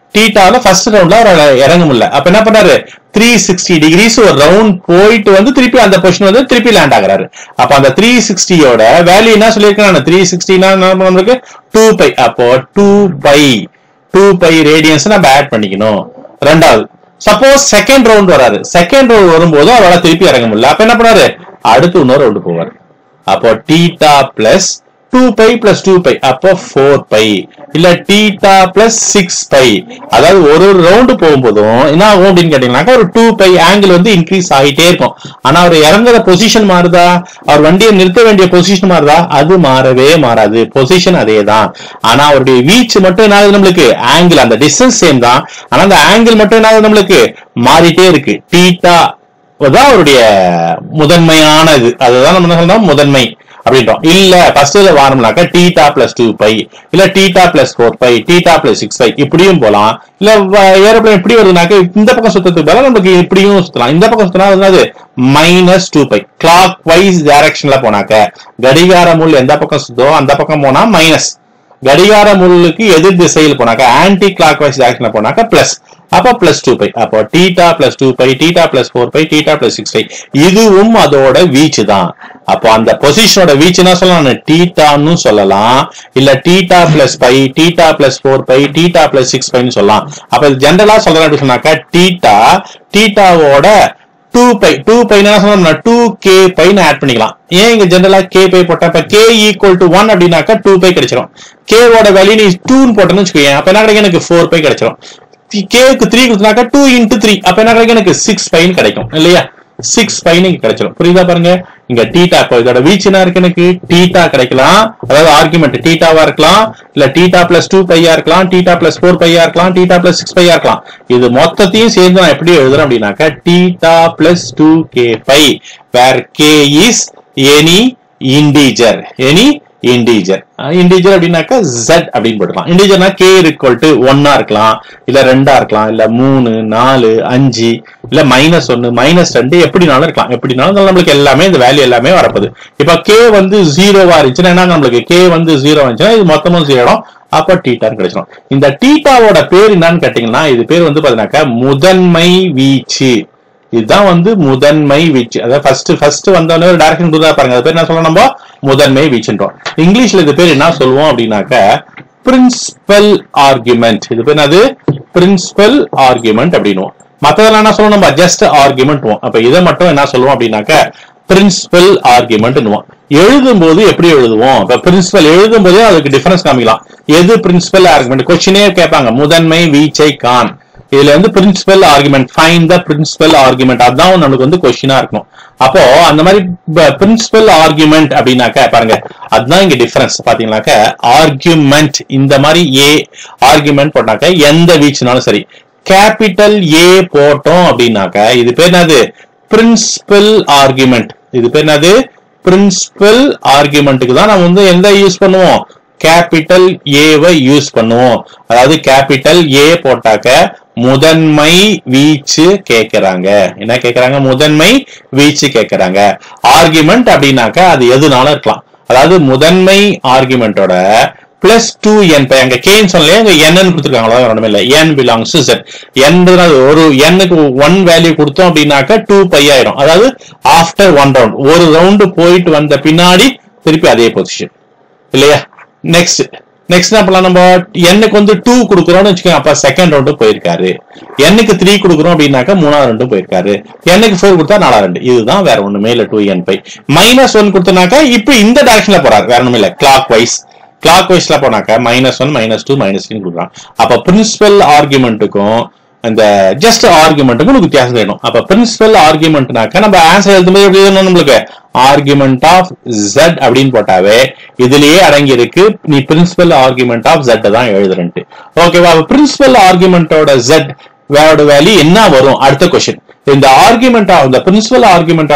டீட்டால ஃபர்ஸ்ட் ரவுண்ட்ல அவர் இறங்க முடியல அப்ப என்ன பண்றாரு த்ரீ சிக்ஸ்டி டிகிரிஸ் ஒரு ரவுண்ட் போயிட்டு வந்து திருப்பி அந்த பொசிஷன் வந்து திருப்பி லேண்ட் ஆகுறாரு அப்ப அந்த த்ரீ சிக்ஸ்டியோட வேல்யூ என்ன சொல்லியிருக்கேன் த்ரீ சிக்ஸ்டினா நம்மளுக்கு டூ பை அப்போ two pi two pi radians நம்ம ஆட் பண்ணிக்கணும் ரெண்டாவது சப்போஸ் செகண்ட் ரவுண்ட் வராரு செகண்ட் ரவுண்ட் வரும்போது அவரால் திருப்பி இறங்க முடியல அப்ப என்ன பண்ணாரு அடுத்து இன்னொரு ரவுண்டு போவார் அப்போ theta plus two pi plus two pi அப்போ ஃபோர் பை இல்ல டீட்டா பிளஸ் சிக்ஸ் பை அதாவது ஒரு ஒரு ரவுண்டு போகும்போதும் என்ன ஆகும் அப்படின்னு கேட்டீங்கன்னாக்கா ஒரு டூ பை ஆங்கிள் வந்து இன்க்ரீஸ் ஆகிட்டே இருக்கும் ஆனா அவர் இறங்குற பொசிஷன் மாறுதா அவர் வண்டியை நிறுத்த வேண்டிய பொசிஷன் மாறுதா அது மாறவே மாறாது பொசிஷன் அதே தான் ஆனா அவருடைய வீச் மட்டும் என்ன ஆகுது நம்மளுக்கு ஆங்கிள் அந்த டிஸ்டன்ஸ் சேம் தான் ஆனா அந்த ஆங்கிள் மட்டும் என்ன ஆகுது நம்மளுக்கு மாறிட்டே இருக்கு டீட்டா தான் அவருடைய முதன்மையான இது அதுதான் நம்ம என்ன சொல்றோம் முதன்மை அப்படின்றோம் இல்ல ஃபர்ஸ்ட்ல வாரம்னாக்கா டீட்டா பிளஸ் டூ பை இல்ல theta plus four pi theta plus six pi இப்படியும் போலாம் இல்ல ஏரோப்ளேன் எப்படி வருதுனாக்க இந்த பக்கம் சுத்தத்துக்கு பதிலா நமக்கு இப்படியும் சுத்தலாம் இந்த பக்கம் சுத்தினா அது minus two pi clock wise டைரக்ஷன்ல போனாக்க கடிகார முள் எந்த பக்கம் சுத்தோ அந்த பக்கம் போனா மைனஸ் கடிகார முள்ளுக்கு எதிர் திசையில் போனாக்க ஆன்டி கிளாக் வைஸ் டைரக்ஷன்ல போனாக்க பிளஸ் அப்ப பிளஸ் டூ பை அப்போ theta plus two pi theta plus four pi theta plus six pi இதுவும் அதோட வீச்சு தான் அப்போ அந்த பொசிஷனோட வீச்சு என்ன சொல்லலாம் டீட்டான்னு சொல்லலாம் இல்ல theta plus pi theta plus four pi theta plus six பைன்னு சொல்லலாம் அப்ப இது ஜென்ரலா சொல்லலாம் அப்படின்னு சொன்னாக்கா டீட்டா டீட்டாவோட டூ பை டூ பை என்ன சொன்னோம்னா டூ கே பைன்னு ஆட் பண்ணிக்கலாம் ஏன் இங்க ஜென்ரலா கே பை போட்டா இப்ப கே ஈக்குவல் டு ஒன் அப்படின்னாக்கா டூ பை கிடைச்சிரும் கேவோட வேல்யூ நீ டூன்னு போட்டேன்னு வச்சுக்கோங்க அப்ப என்ன கிடைக்கும் எனக்கு ஃபோர் பை கிடைச்சிரும் கேக்கு த்ரீ கொடுத்தனாக்கா டூ இன்ட்டு த்ரீ அப்ப என்ன கிடைக்கும் எனக்கு சிக்ஸ் பைன் கிடைக்கும் இல்லையா சிக்ஸ் பைன் இங்க கிடைச்சிடும் புரியுதா பாருங்க இங்க டீட்டா இப்போ இதோட வீச்சு என்ன இருக்கு எனக்கு டீட்டா கிடைக்கலாம் அதாவது ஆர்குமெண்ட் டீட்டாவா இருக்கலாம் இல்ல டீட்டா பிளஸ் டூ பையா இருக்கலாம் டீட்டா பிளஸ் ஃபோர் பையா இருக்கலாம் டீட்டா பிளஸ் சிக்ஸ் பையா இருக்கலாம் இது மொத்தத்தையும் சேர்ந்து நான் எப்படி எழுதுறேன் அப்படின்னாக்கா theta plus two k pi where k is any integer any integer integer அப்படின்னாக்கா Z அப்படின்னு போட்டுக்கலாம் இண்டீஜர்னா கே ஈக்குவல் டு ஒன்னா இருக்கலாம் இல்ல ரெண்டா இருக்கலாம் இல்ல மூணு நாலு அஞ்சு இல்ல மைனஸ் ஒன்னு மைனஸ் ரெண்டு எப்படினாலும் இருக்கலாம் எப்படினாலும் நம்மளுக்கு எல்லாமே இந்த வேல்யூ எல்லாமே வரப்போகுது இப்ப கே வந்து ஜீரோவா இருந்துச்சுன்னா என்ன நம்மளுக்கு கே வந்து ஜீரோ இருந்துச்சுன்னா இது மொத்தமும் ஜீரோ அப்ப டீட்டான்னு கிடைச்சிடும் இந்த டீட்டாவோட பேர் என்னன்னு கேட்டீங்கன்னா இது பேர் வந்து பாத்தீங்கன்னாக்கா முதன்மை வீச்சு இதுதான் வந்து முதன்மை வீச்சு அதாவது ஃபர்ஸ்ட் ஃபர்ஸ்ட் வந்தோடனே ஒரு டைரக்ஷன் கொடுத்தா பாருங்க அது பேர் என்ன சொல்லணும் நம்ம முதன்மை வீச்சுன்றோம் இங்கிலீஷ்ல இது பேர் என்ன சொல்லுவோம் அப்படின்னாக்க பிரின்சிபல் ஆர்குமெண்ட் இது பேர் என்னது பிரின்சிபல் ஆர்குமெண்ட் அப்படின்னுவோம் மத்ததெல்லாம் என்ன சொல்லுவோம் நம்ம ஜஸ்ட் ஆர்குமெண்ட் அப்ப இதை மட்டும் என்ன சொல்லுவோம் அப்படின்னாக்க பிரின்சிபல் ஆர்குமெண்ட் எழுதும் போது எப்படி எழுதுவோம் இப்ப பிரின்சிபல் எழுதும் போதே அதுக்கு டிஃபரன்ஸ் காமிக்கலாம் எது பிரின்சிபல் ஆர்குமெண்ட் கொஸ்டினே கேட்பாங்க முதன்மை வீச்சை கான் இதுல வந்து principal argument fine the principal argument அதான் நம்மளுக்கு வந்து கொஸ்டினா இருக்கணும் அப்போ அந்த மாதிரி பிரின்சிபல் ஆர்குமெண்ட் அப்படின்னாக்க பாருங்க அதுதான் இங்க டிஃபரன்ஸ் பாத்தீங்கன்னாக்க ஆர்குமெண்ட் இந்த மாதிரி ஏ ஆர்குமெண்ட் போட்டாக்க எந்த வீச்சுனாலும் சரி கேபிட்டல் ஏ போட்டோம் அப்படின்னாக்க இது பேர் என்னது பிரின்சிபல் ஆர்குமெண்ட் இது பேர் என்னது பிரின்சிபல் ஆர்குமெண்ட்டுக்கு தான் நம்ம வந்து எந்த யூஸ் பண்ணுவோம் கேபிட்டல் ஏவை யூஸ் பண்ணுவோம் அதாவது கேபிட்டல் ஏ போட்டாக்க முதன்மை வீச்சு கேக்குறாங்க என்ன கேக்குறாங்க முதன்மை வீச்சு கேக்குறாங்க ஆர்குமெண்ட் அப்படின்னாக்க அது எதுனாலும் இருக்கலாம் அதாவது முதன்மை ஆர்குமெண்டோட பிளஸ் டூ என் இப்போ எங்க கேன்னு சொல்லலையே அங்க என்னன்னு கொடுத்துருக்காங்களோ ஒன்றுமே இல்லை என் பிலாங்ஸ் செட் என்றது ஒரு எண்ணுக்கு ஒன் வேல்யூ கொடுத்தோம் அப்படின்னாக்க டூ பை ஆயிடும் அதாவது ஆஃப்டர் ஒன் ரவுண்ட் ஒரு ரவுண்டு போயிட்டு வந்த பின்னாடி திருப்பி அதே பொசிஷன் இல்லையா நெக்ஸ்ட் நெக்ஸ்ட் என்ன பண்ணலாம் நம்ம எண்ணுக்கு வந்து டூ கொடுக்குறோம்னு வச்சுக்கோங்க அப்ப செகண்ட் ரவுண்டு போயிருக்காரு எண்ணுக்கு த்ரீ கொடுக்குறோம் அப்படின்னாக்கா மூணாவது ரெண்டு போயிருக்காரு எண்ணுக்கு ஃபோர் கொடுத்தா நாலா ரெண்டு இதுதான் வேற ஒண்ணுமே இல்ல two n pi minus one கொடுத்தனாக்கா இப்ப இந்த டைரக்ஷன்ல போறாரு வேற ஒண்ணுமே இல்ல கிளாக் வைஸ் கிளாக் வைஸ்ல போனாக்க minus one minus two minus three கொடுக்குறான் அப்ப பிரின்சிபல் ஆர்குமெண்ட்டுக்கும் இந்த ஜஸ்ட் ஆர்குமெண்ட்டுக்கும் உங்களுக்கு வித்தியாசம் வேணும் அப்ப பிரின்சிபல் ஆர்குமெண்ட்னாக்க நம்ம ஆன்சர் எழுதும்போது எப்படி எழுதணும் நம்மளுக்கு ஆர்குமெண்ட் ஆஃப் Z அப்படின்னு போட்டாவே இதுலயே அடங்கி இருக்கு நீ பிரின்சிபல் ஆர்குமெண்ட் ஆஃப் Z தான் எழுதுறன்ட்டு ஓகேவா பிரின்சிபல் ஆர்குமெண்டோட Z வேரோட வேல்யூ என்ன வரும் அடுத்த கொஸ்டின் இந்த ஆர்குமெண்ட் இந்த பிரின்சிபல் ஆர்குமெண்ட்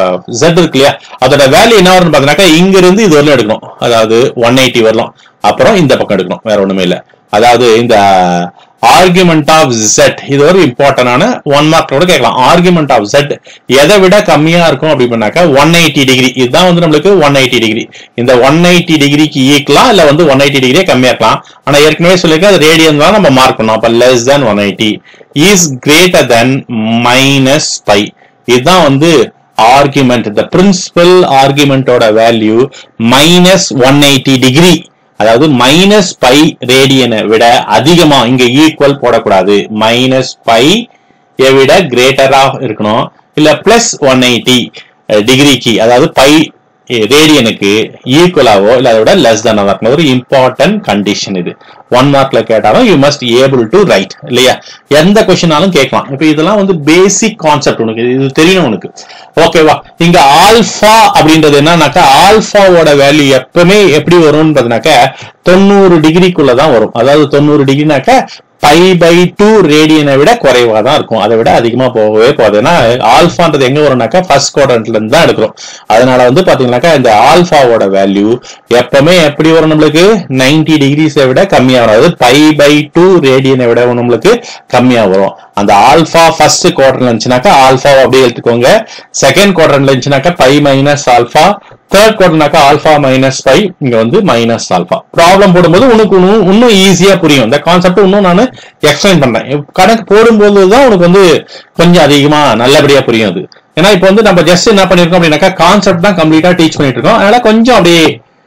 Z இருக்கு இல்லையா அதோட வேல்யூ என்ன வரும்னு பாத்தீங்கன்னாக்கா இங்க இருந்து இது வரலாம் எடுக்கணும் அதாவது ஒன் எயிட்டி வரலாம் அப்புறம் இந்த பக்கம் எடுக்கணும் வேற ஒண்ணுமே இல்ல அதாவது இந்த ஆர்குமெண்ட் ஆஃப் Z இது ஒரு இம்பார்ட்டன்டான ஒன் மார்க் கூட கேட்கலாம் ஆர்குமெண்ட் ஆஃப் Z எதை விட கம்மியா இருக்கும் அப்படின்னாக்கா ஒன் எயிட்டி டிகிரி இதுதான் வந்து நம்மளுக்கு ஒன் எயிட்டி டிகிரி இந்த ஒன் எயிட்டி டிகிரிக்கு ஈக்கலாம் இல்ல வந்து ஒன் எயிட்டி டிகிரியே கம்மியா இருக்கலாம் ஆனா ஏற்கனவே சொல்லியிருக்கேன் அது ரேடியன் தான் நம்ம மார்க் பண்ணோம் அப்ப less than one eighty is greater than minus pi இதுதான் வந்து ஆர்குமெண்ட் இந்த பிரின்சிபல் ஆர்குமெண்டோட value minus one eighty degree அதாவது மைனஸ் பை ரேடியனை விட அதிகமா இங்க ஈக்குவல் போடக்கூடாது மைனஸ் பை விட கிரேட்டரா இருக்கணும் இல்ல பிளஸ் ஒன் எயிட்டி டிகிரிக்கு அதாவது பை ரேடியனுக்கு ஈக்குவலாவோ இல்ல அதை விட லெஸ் தானா இருக்கணும் ஒரு இம்பார்ட்டன்ட் கண்டிஷன் இது ஒன் மார்க்ல கேட்டாலும் you must able to write இல்லையா எந்த கொஸ்டினாலும் கேட்கலாம் இப்போ இதெல்லாம் வந்து பேசிக் கான்செப்ட் உனக்கு இது தெரியணும் உனக்கு ஓகேவா இங்க ஆல்பா அப்படின்றது என்னன்னாக்கா ஆல்பாவோட வேல்யூ எப்பவுமே எப்படி வரும்னு பார்த்தீங்கன்னாக்கா தொண்ணூறு டிகிரிக்குள்ள தான் வரும் அதாவது தொண்ணூறு டிகிரினாக்கா பை பை டூ ரேடியனை விட குறைவா தான் இருக்கும் அதை விட அதிகமா போகவே போகுது ஏன்னா ஆல்பான்றது எங்க வரும்னாக்கா ஃபர்ஸ்ட் குவாட்ரண்ட்ல இருந்து தான் எடுக்கிறோம் அதனால வந்து பாத்தீங்கன்னாக்கா இந்த ஆல்பாவோட வேல்யூ எப்பவுமே எப்படி வரும் நம்மளுக்கு நைன்டி டிகிரிஸை விட கம்மியா வரும் அதாவது பை பை டூ ரேடியனை விட நம்மளுக்கு கம்மியா வரும் அந்த ஆல்பா ஃபர்ஸ்ட் குவாட்ரன்ல இருந்துச்சுனாக்கா ஆல்பாவை அப்படியே எடுத்துக்கோங்க செகண்ட் குவாட்ரன்ல இருந்துச்சுனாக்கா பை மைனஸ் ஆல்பா தேர்ட் குவார்டர்னாக்கா ஆல்பா மைனஸ் ஃபைவ் இங்க வந்து மைனஸ் ஆல்பா ப்ராப்ளம் போடும்போது உனக்கு இன்னும் இன்னும் ஈஸியா புரியும் இந்த கான்செப்ட் இன்னும் நான் எக்ஸ்பிளைன் பண்றேன் கணக்கு போடும்போது தான் உனக்கு வந்து கொஞ்சம் அதிகமா நல்லபடியா புரியும் அது ஏன்னா இப்போ வந்து நம்ம ஜஸ்ட் என்ன பண்ணிருக்கோம் அப்படின்னாக்கா கான்செப்ட் தான் கம்ப்ளீட்டா டீச் பண்ணிட்டு இருக்கோம் அதனால கொஞ்சம் அப்படியே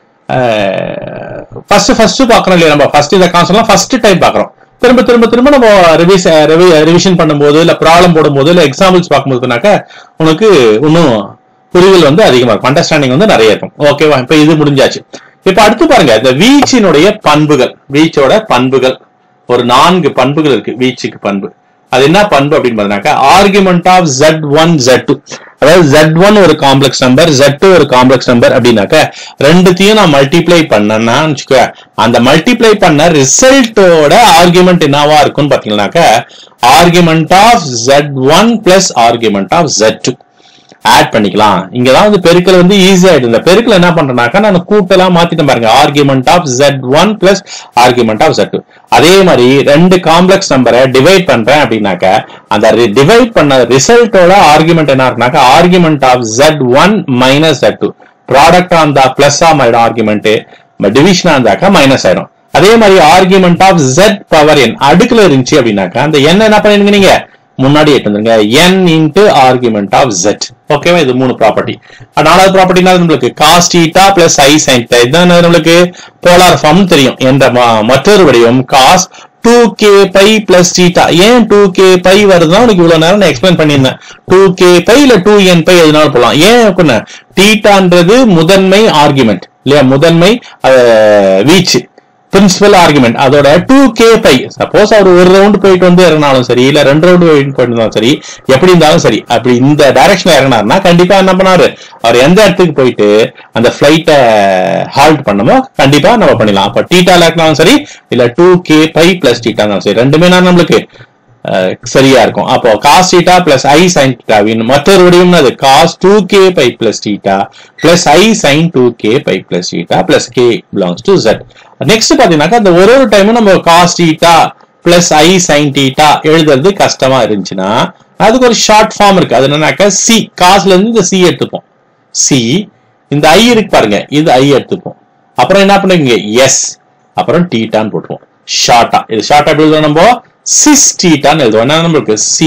ஃபர்ஸ்ட் ஃபர்ஸ்ட் பாக்குறோம் இல்லையா நம்ம ஃபர்ஸ்ட் இந்த கான்செப்ட்லாம் ஃபர்ஸ்ட் டைம் பாக்குறோம் திரும்ப திரும்ப திரும்ப நம்ம ரிவிஸ் ரிவிஷன் பண்ணும்போது இல்ல ப்ராப்ளம் போடும்போது இல்ல எக்ஸாம்பிள்ஸ் பார்க்கும்போதுனாக்கா உனக்கு இன்னும் புரிதல் வந்து அதிகமா இருக்கும் அண்டர்ஸ்டாண்டிங் வந்து நிறைய இருக்கும் ஓகேவா இப்ப இது முடிஞ்சாச்சு இப்ப அடுத்து பாருங்க இந்த வீச்சினுடைய பண்புகள் வீச்சோட பண்புகள் ஒரு நான்கு பண்புகள் இருக்கு வீச்சுக்கு பண்பு அது என்ன பண்பு அப்படின்னு பார்த்தீங்கன்னாக்கா argument of z one z two அதாவது ஜெட் ஒன் ஒரு காம்ப்ளெக்ஸ் நம்பர் ஜெட் டூ ஒரு காம்ப்ளெக்ஸ் நம்பர் அப்படின்னாக்க ரெண்டுத்தையும் நான் மல்டிப்ளை பண்ணேன்னா வச்சுக்கோ அந்த மல்டிப்ளை பண்ண ரிசல்ட்டோட ஆர்குமெண்ட் என்னவா இருக்கும்னு பாத்தீங்கன்னாக்க argument of z one plus argument of z two add பண்ணிக்கலாம் இங்கதான் வந்து பெருக்கல் வந்து ஈஸி ஆயிடுது இந்த பெருக்கல் என்ன பண்றேனாக்கா நான் கூட்டலாம் மாத்திட்டேன் பாருங்க argument of z one plus argument of z two அதே மாதிரி ரெண்டு காம்ப்ளெக்ஸ் நம்பரை டிவைட் பண்றேன் அப்படின்னாக்க அந்த டிவைட் பண்ண ரிசல்ட்டோட ஆர்குமெண்ட் என்ன இருக்குனாக்கா argument of z one minus z two product ஆன் த பிளஸ் ஆயிடும் ஆர்குமெண்ட் டிவிஷனா இருந்தாக்கா மைனஸ் ஆயிடும் அதே மாதிரி argument of z power n அடுக்குல இருந்துச்சு அப்படின்னாக்கா அந்த என் என்ன பண்ணிருங்க நீங்க முன்னாடி எட்டு வந்துருங்க n into argument of z ஓகேவா இது மூணு ப்ராப்பர்ட்டி நாலாவது ப்ராப்பர்ட்டினா நம்மளுக்கு காஸ் தீட்டா பிளஸ் ஐ சைன் தீட்டா இதுதான் நம்மளுக்கு போலார் ஃபார்ம் தெரியும் என்ற ம- மற்றொரு வடிவம் cos two k pi plus theta ஏன் டூ கே பை வருதுன்னா உனக்கு இவ்வளவு நேரம் நான் எக்ஸ்பிளைன் பண்ணியிருந்தேன் டூ கே பை இல்ல டூ என் பை எதுனாலும் போலாம் ஏன் அப்படின்னா தீட்டான்றது முதன்மை ஆர்குமெண்ட் இல்லையா முதன்மை வீச்சு பிரின்சிபல் ஆர்குமெண்ட் அதோட டூ கே பை சப்போஸ் அவர் ஒரு ரவுண்ட் போயிட்டு வந்து இறங்கினாலும் சரி இல்ல ரெண்டு ரவுண்ட் போயிட்டு இருந்தாலும் சரி எப்படி இருந்தாலும் சரி அப்படி இந்த டைரக்ஷன்ல இறங்கினாருன்னா கண்டிப்பா என்ன பண்ணாரு அவர் எந்த இடத்துக்கு போயிட்டு அந்த பிளைட்டை ஹால்ட் பண்ணமோ கண்டிப்பா நம்ம பண்ணிடலாம் அப்ப டீட்டால இருக்கனாலும் சரி இல்ல டூ கே பை பிளஸ் டீட்டாலும் சரி ரெண்டுமே நான் நம்மளுக்கு அஹ், சரியா இருக்கும் அப்போ காஸ் தீட்டா பிளஸ் ஐ சைன் தீட்டாவின் மற்றொரு வடிவம் அது cos two k pi plus theta plus I sine two k pi plus theta plus k belongs to z next பாத்தீங்கன்னாக்கா அந்த ஒரு ஒரு டைமும் நம்ம காஸ் தீட்டா பிளஸ் ஐ சைன் தீட்டா எழுதுறது கஷ்டமா இருந்துச்சுன்னா அதுக்கு ஒரு ஷார்ட் ஃபார்ம் இருக்கு அது என்னன்னாக்கா சி காசுல இருந்து இந்த சி எடுத்துப்போம் சி இந்த ஐ இருக்கு பாருங்க இது ஐ எடுத்துப்போம் அப்புறம் என்ன பண்ணுவீங்க எஸ் அப்புறம் டீட்டான்னு போட்டுருவோம் ஷார்ட்டா இது ஷார்ட்டா எப்படி எழுதுவோம் நம்ம சிஸ் டீட்டான்னு எழுதுவோம் என்ன நம்மளுக்கு c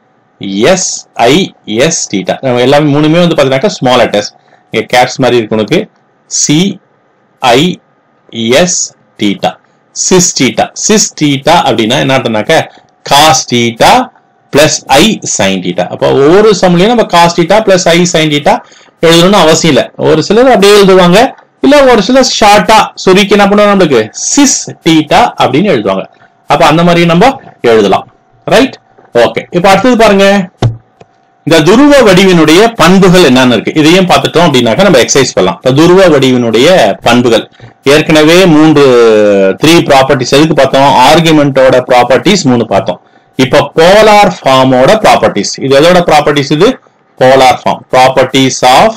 s i s theta நம்ம எல்லாமே மூணுமே வந்து பாத்தீங்கன்னாக்கா ஸ்மால் லெட்டர்ஸ் இங்க கேப்ஸ் மாதிரி இருக்கு உனக்கு c i s theta cis theta cis theta அப்படின்னா என்ன அர்த்தம்னாக்க காஸ் டீட்டா பிளஸ் ஐ சைன் டீட்டா அப்போ ஒவ்வொரு சம்லையும் நம்ம காஸ் டீட்டா பிளஸ் ஐ சைன் டீட்டா எழுதணும்னு அவசியம் இல்லை ஒரு சிலர் அப்படியே எழுதுவாங்க இல்ல ஒரு சிலர் ஷார்ட்டா சுருக்கி என்ன பண்ணுவாங்க நம்மளுக்கு சிஸ் டீட்டா அப்படின்னு எழுதுவாங்க அப்ப அந்த மாதிரி நம்ம எழுதலாம் ரைட் ஓகே இப்போ அடுத்தது பாருங்க இந்த துருவ வடிவினுடைய பண்புகள் என்னன்னு இருக்கு இதையும் பார்த்துட்டோம் அப்படின்னாக்கா நம்ம எக்ஸசைஸ் பண்ணலாம் இந்த துருவ வடிவினுடைய பண்புகள் ஏற்கனவே மூன்று த்ரீ ப்ராப்பர்ட்டிஸ் எதுக்கு பார்த்தோம் ஆர்குமெண்டோட ப்ராப்பர்ட்டிஸ் மூணு பார்த்தோம் இப்ப போலார் ஃபார்மோட ப்ராப்பர்ட்டிஸ் இது எதோட ப்ராப்பர்ட்டிஸ் இது polar form properties of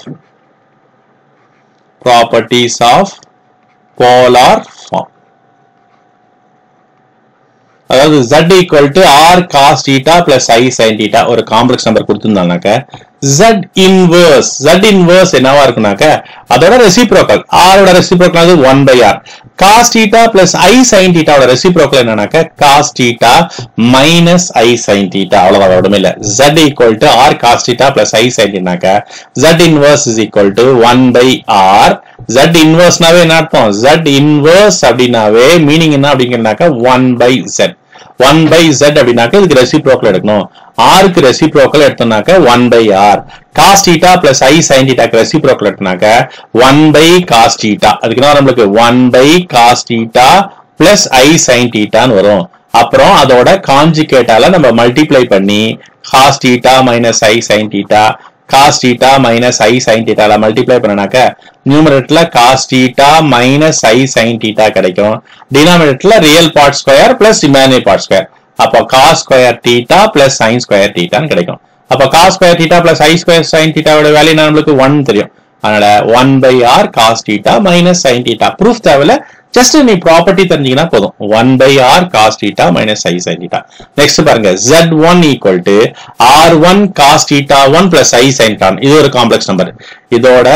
properties of polar form அதாவது z equal to r cos theta plus I sine theta ஒரு காம்ப்ளெக்ஸ் நம்பர் கொடுத்துருந்தாங்கனாக்க z இன்வர்ஸ் z இன்வர்ஸ் என்னவா இருக்குனாக்க அதோட ரெசிப்ரோக்கல் ஆரோட ரெசிப்ரோக்கல் அது one by R cos theta plus I sine தீட்டாவோட reciprocal என்னன்னாக்க காஸ் தீட்டா மைனஸ் ஐ சைன் தீட்டா அவ்வளவுதான் ஒன்றுமே இல்ல z equal to r cos theta plus I sine தீட்டாக்க z inverse is equal to one by r z இன்வர்ஸ்னாவே என்ன அர்த்தம் z inverse அப்படின்னாவே மீனிங் என்ன அப்படிங்கிறனாக்க one by z one by z அப்படின்னாக்க இதுக்கு ரெசிப்ரோக்கல் எடுக்கணும் ஆருக்கு ரெசிப்ரோக்கல் எடுத்தோம்னாக்க one by R cos theta plus I sine தீட்டாக்கு ரெசிப்ரோக்கல் எடுத்தோம்னாக்க ஒன் பை காஸ் தீட்டா அதுக்கு என்ன நம்மளுக்கு one by cos theta plus I sine தீட்டான்னு வரும் அப்புறம் அதோட காஞ்சிகேட்டால நம்ம மல்டிப்ளை பண்ணி காஸ் தீட்டா மைனஸ் ஐ sine theta cos theta minus ஐ சைன் தீட்டால மல்டிப்ளை பண்ணனாக்க நியூமரேட்டர்ல காஸ் தீட்டா மைனஸ் ஐ சைன் தீட்டா கிடைக்கும் டினாமினேட்டர்ல real part square plus imaginary part square அப்போ cos square theta plus sine square தீட்டான்னு கிடைக்கும் அப்போ cos square theta plus I square sine தீட்டாவோட வேல்யூ நம்மளுக்கு ஒன் தெரியும் அதனால one by R cos theta minus sine theta proof தேவையில்ல just நீ ப்ராப்பர்ட்டி தெரிஞ்சீங்கன்னா போதும் one by R cos theta minus I sine theta next பாருங்க Z one equal to R one cos theta one plus I sine டான் இது ஒரு complex number இதோட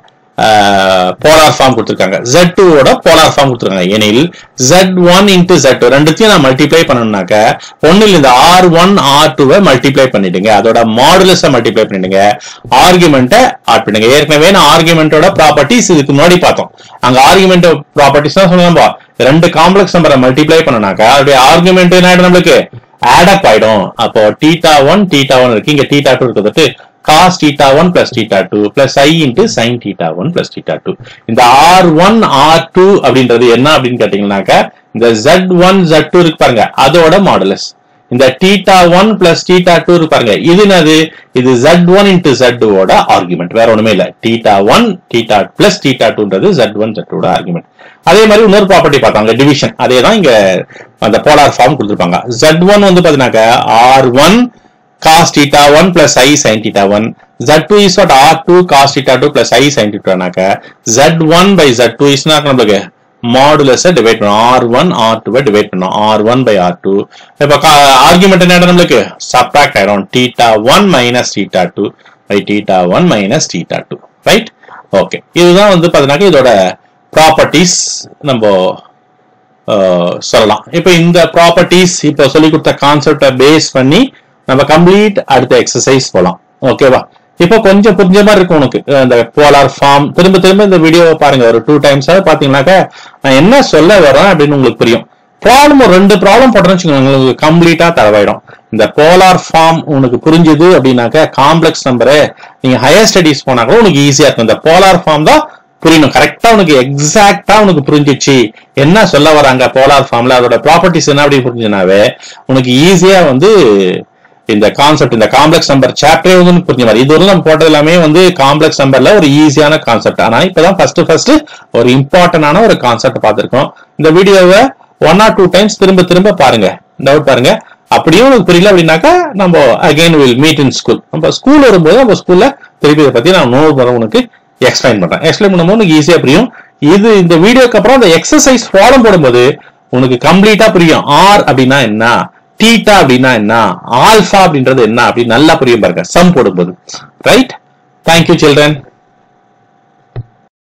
polar form கொடுத்துருக்காங்க ஜெட் டூவோட போலார் ஃபார்ம் கொடுத்துருக்காங்க எனில் Z one into Z two ரெண்டுத்தையும் நான் மல்டிப்ளை பண்ணணும்னாக்க ஒன்னில் இந்த ஆர் ஒன் ஆர் டூவை மல்டிப்ளை பண்ணிடுங்க அதோட மாடுலஸை மல்டிப்ளை பண்ணிடுங்க ஆர்குமெண்ட்டை ஆட் பண்ணுங்க ஏற்கனவே நான் ஆர்குமெண்டோட ப்ராப்பர்ட்டிஸ் இதுக்கு முன்னாடி பார்த்தோம் அங்க ஆர்குமெண்ட் ப்ராப்பர்ட்டிஸ் தான் சொன்னோம்பா ரெண்டு காம்ப்ளெக்ஸ் நம்பரை மல்டிப்ளை பண்ணனாக்கா அதோடைய ஆர்குமெண்ட் என்ன ஆயிடும் நம்மளுக்கு ஆட் அப் ஆயிடும் அப்போ டீட்டா ஒன் டீட்டா ஒன் இருக்கு இங்க டீட்டா டூ இருக்கிறது cos theta 1 plus theta 2 plus i into sin theta 1 plus theta 2 இந்த r1 r2 அப்படின்றது என்ன அப்படின்னு கேட்டீங்கன்னாக்க இந்த z1 z2 இருக்கு பாருங்க அதோட மாடுலஸ் இந்த theta 1 plus theta 2 இருக்கு பாருங்க இது என்னது இது z1 into z2 ஓட ஆர்குமெண்ட் வேற ஒண்ணுமே இல்ல theta 1 theta plus theta 2ன்றது z1 z2 ஓட ஆர்குமெண்ட் அதே மாதிரி இன்னொரு ப்ராப்பர்ட்டி பார்த்தாங்க டிவிஷன் அதே தான் இங்க அந்த போலார் ஃபார்ம் கொடுத்துருப்பாங்க z1 வந்து பாத்தீங்கன்னாக்க r1 cos theta 1 plus i sin theta 1 z2 is what r2 cos theta 2 plus i sin theta நாக்க z1 by z2 is not நம்மளுக்கு மாடுலஸை டிவைட் பண்ணணும் r1 r2 டிவைட் பண்ணணும் r1 by r2 இப்ப argument என்ன நம்மளுக்கு subtract ஆயிடும் theta 1 minus theta 2 by theta 1 minus theta 2 right okay இதுதான் வந்து பாத்தீங்கன்னா இதோட ப்ராப்பர்ட்டிஸ் நம்ம சொல்லலாம் இப்போ இந்த ப்ராப்பர்ட்டிஸ் இப்போ சொல்லி கொடுத்த கான்செப்டை பேஸ் பண்ணி நம்ம கம்ப்ளீட் அடுத்த எக்ஸசைஸ் போலாம் ஓகேவா இப்போ கொஞ்சம் புரிஞ்ச மாதிரி இருக்கும் உனக்கு இந்த போலார் ஃபார்ம் திரும்ப திரும்ப இந்த வீடியோவை பாருங்க ஒரு டூ டைம்ஸ் பாத்தீங்கன்னாக்க நான் என்ன சொல்ல வரேன் அப்படின்னு உங்களுக்கு புரியும் ப்ராப்ளம் ஒரு ரெண்டு ப்ராப்ளம் போட்டோம்னு வச்சுக்கோங்க உங்களுக்கு கம்ப்ளீட்டா தரவாயிடும் இந்த போலார் ஃபார்ம் உனக்கு புரிஞ்சுது அப்படின்னாக்க காம்ப்ளெக்ஸ் நம்பரு நீங்க ஹையர் ஸ்டடிஸ் போனா கூட உனக்கு ஈஸியா இருக்கும் இந்த போலார் ஃபார்ம் தான் புரியணும் கரெக்டா உனக்கு எக்ஸாக்டா உனக்கு புரிஞ்சிச்சு என்ன சொல்ல வராங்க போலார் ஃபார்ம்ல அதோட ப்ராப்பர்ட்டிஸ் என்ன அப்படி புரிஞ்சுனாவே உனக்கு ஈஸியா வந்து இந்த கான்செப்ட் இந்த காம்ப்ளெக்ஸ் நம்பர் சாப்டரே வந்து புரிஞ்ச மாதிரி இது வந்து நம்ம போட்டது எல்லாமே வந்து காம்ப்ளெக்ஸ் நம்பர்ல ஒரு ஈஸியான கான்செப்ட் ஆனா இப்பதான் ஃபர்ஸ்ட் ஃபர்ஸ்ட் ஒரு இம்பார்ட்டன்டான ஒரு கான்செப்ட் பார்த்திருக்கோம் இந்த வீடியோவை ஒன் ஆர் டூ டைம்ஸ் திரும்ப திரும்ப பாருங்க டவுட் பாருங்க அப்படியும் உங்களுக்கு புரியல அப்படின்னாக்கா நம்ம again will meet in school நம்ம ஸ்கூல் வரும்போது நம்ம ஸ்கூல்ல திருப்பி இதை பத்தி நான் நோட் பண்ண உனக்கு எக்ஸ்பிளைன் பண்றேன் எக்ஸ்பிளைன் பண்ணும்போது உனக்கு ஈஸியா புரியும் இது இந்த வீடியோக்கு அப்புறம் அந்த எக்ஸசைஸ் ப்ராப்ளம் போடும்போது உனக்கு கம்ப்ளீட்டா புரியும் ஆர் அப்படின்னா என்ன தீட்டா அப்படின்னா என்ன ஆல்பா அப்படின்றது என்ன அப்படின்னு நல்லா புரியும் பாருங்க சம் போடும்போது ரைட் தேங்க்யூ சில்ட்ரன்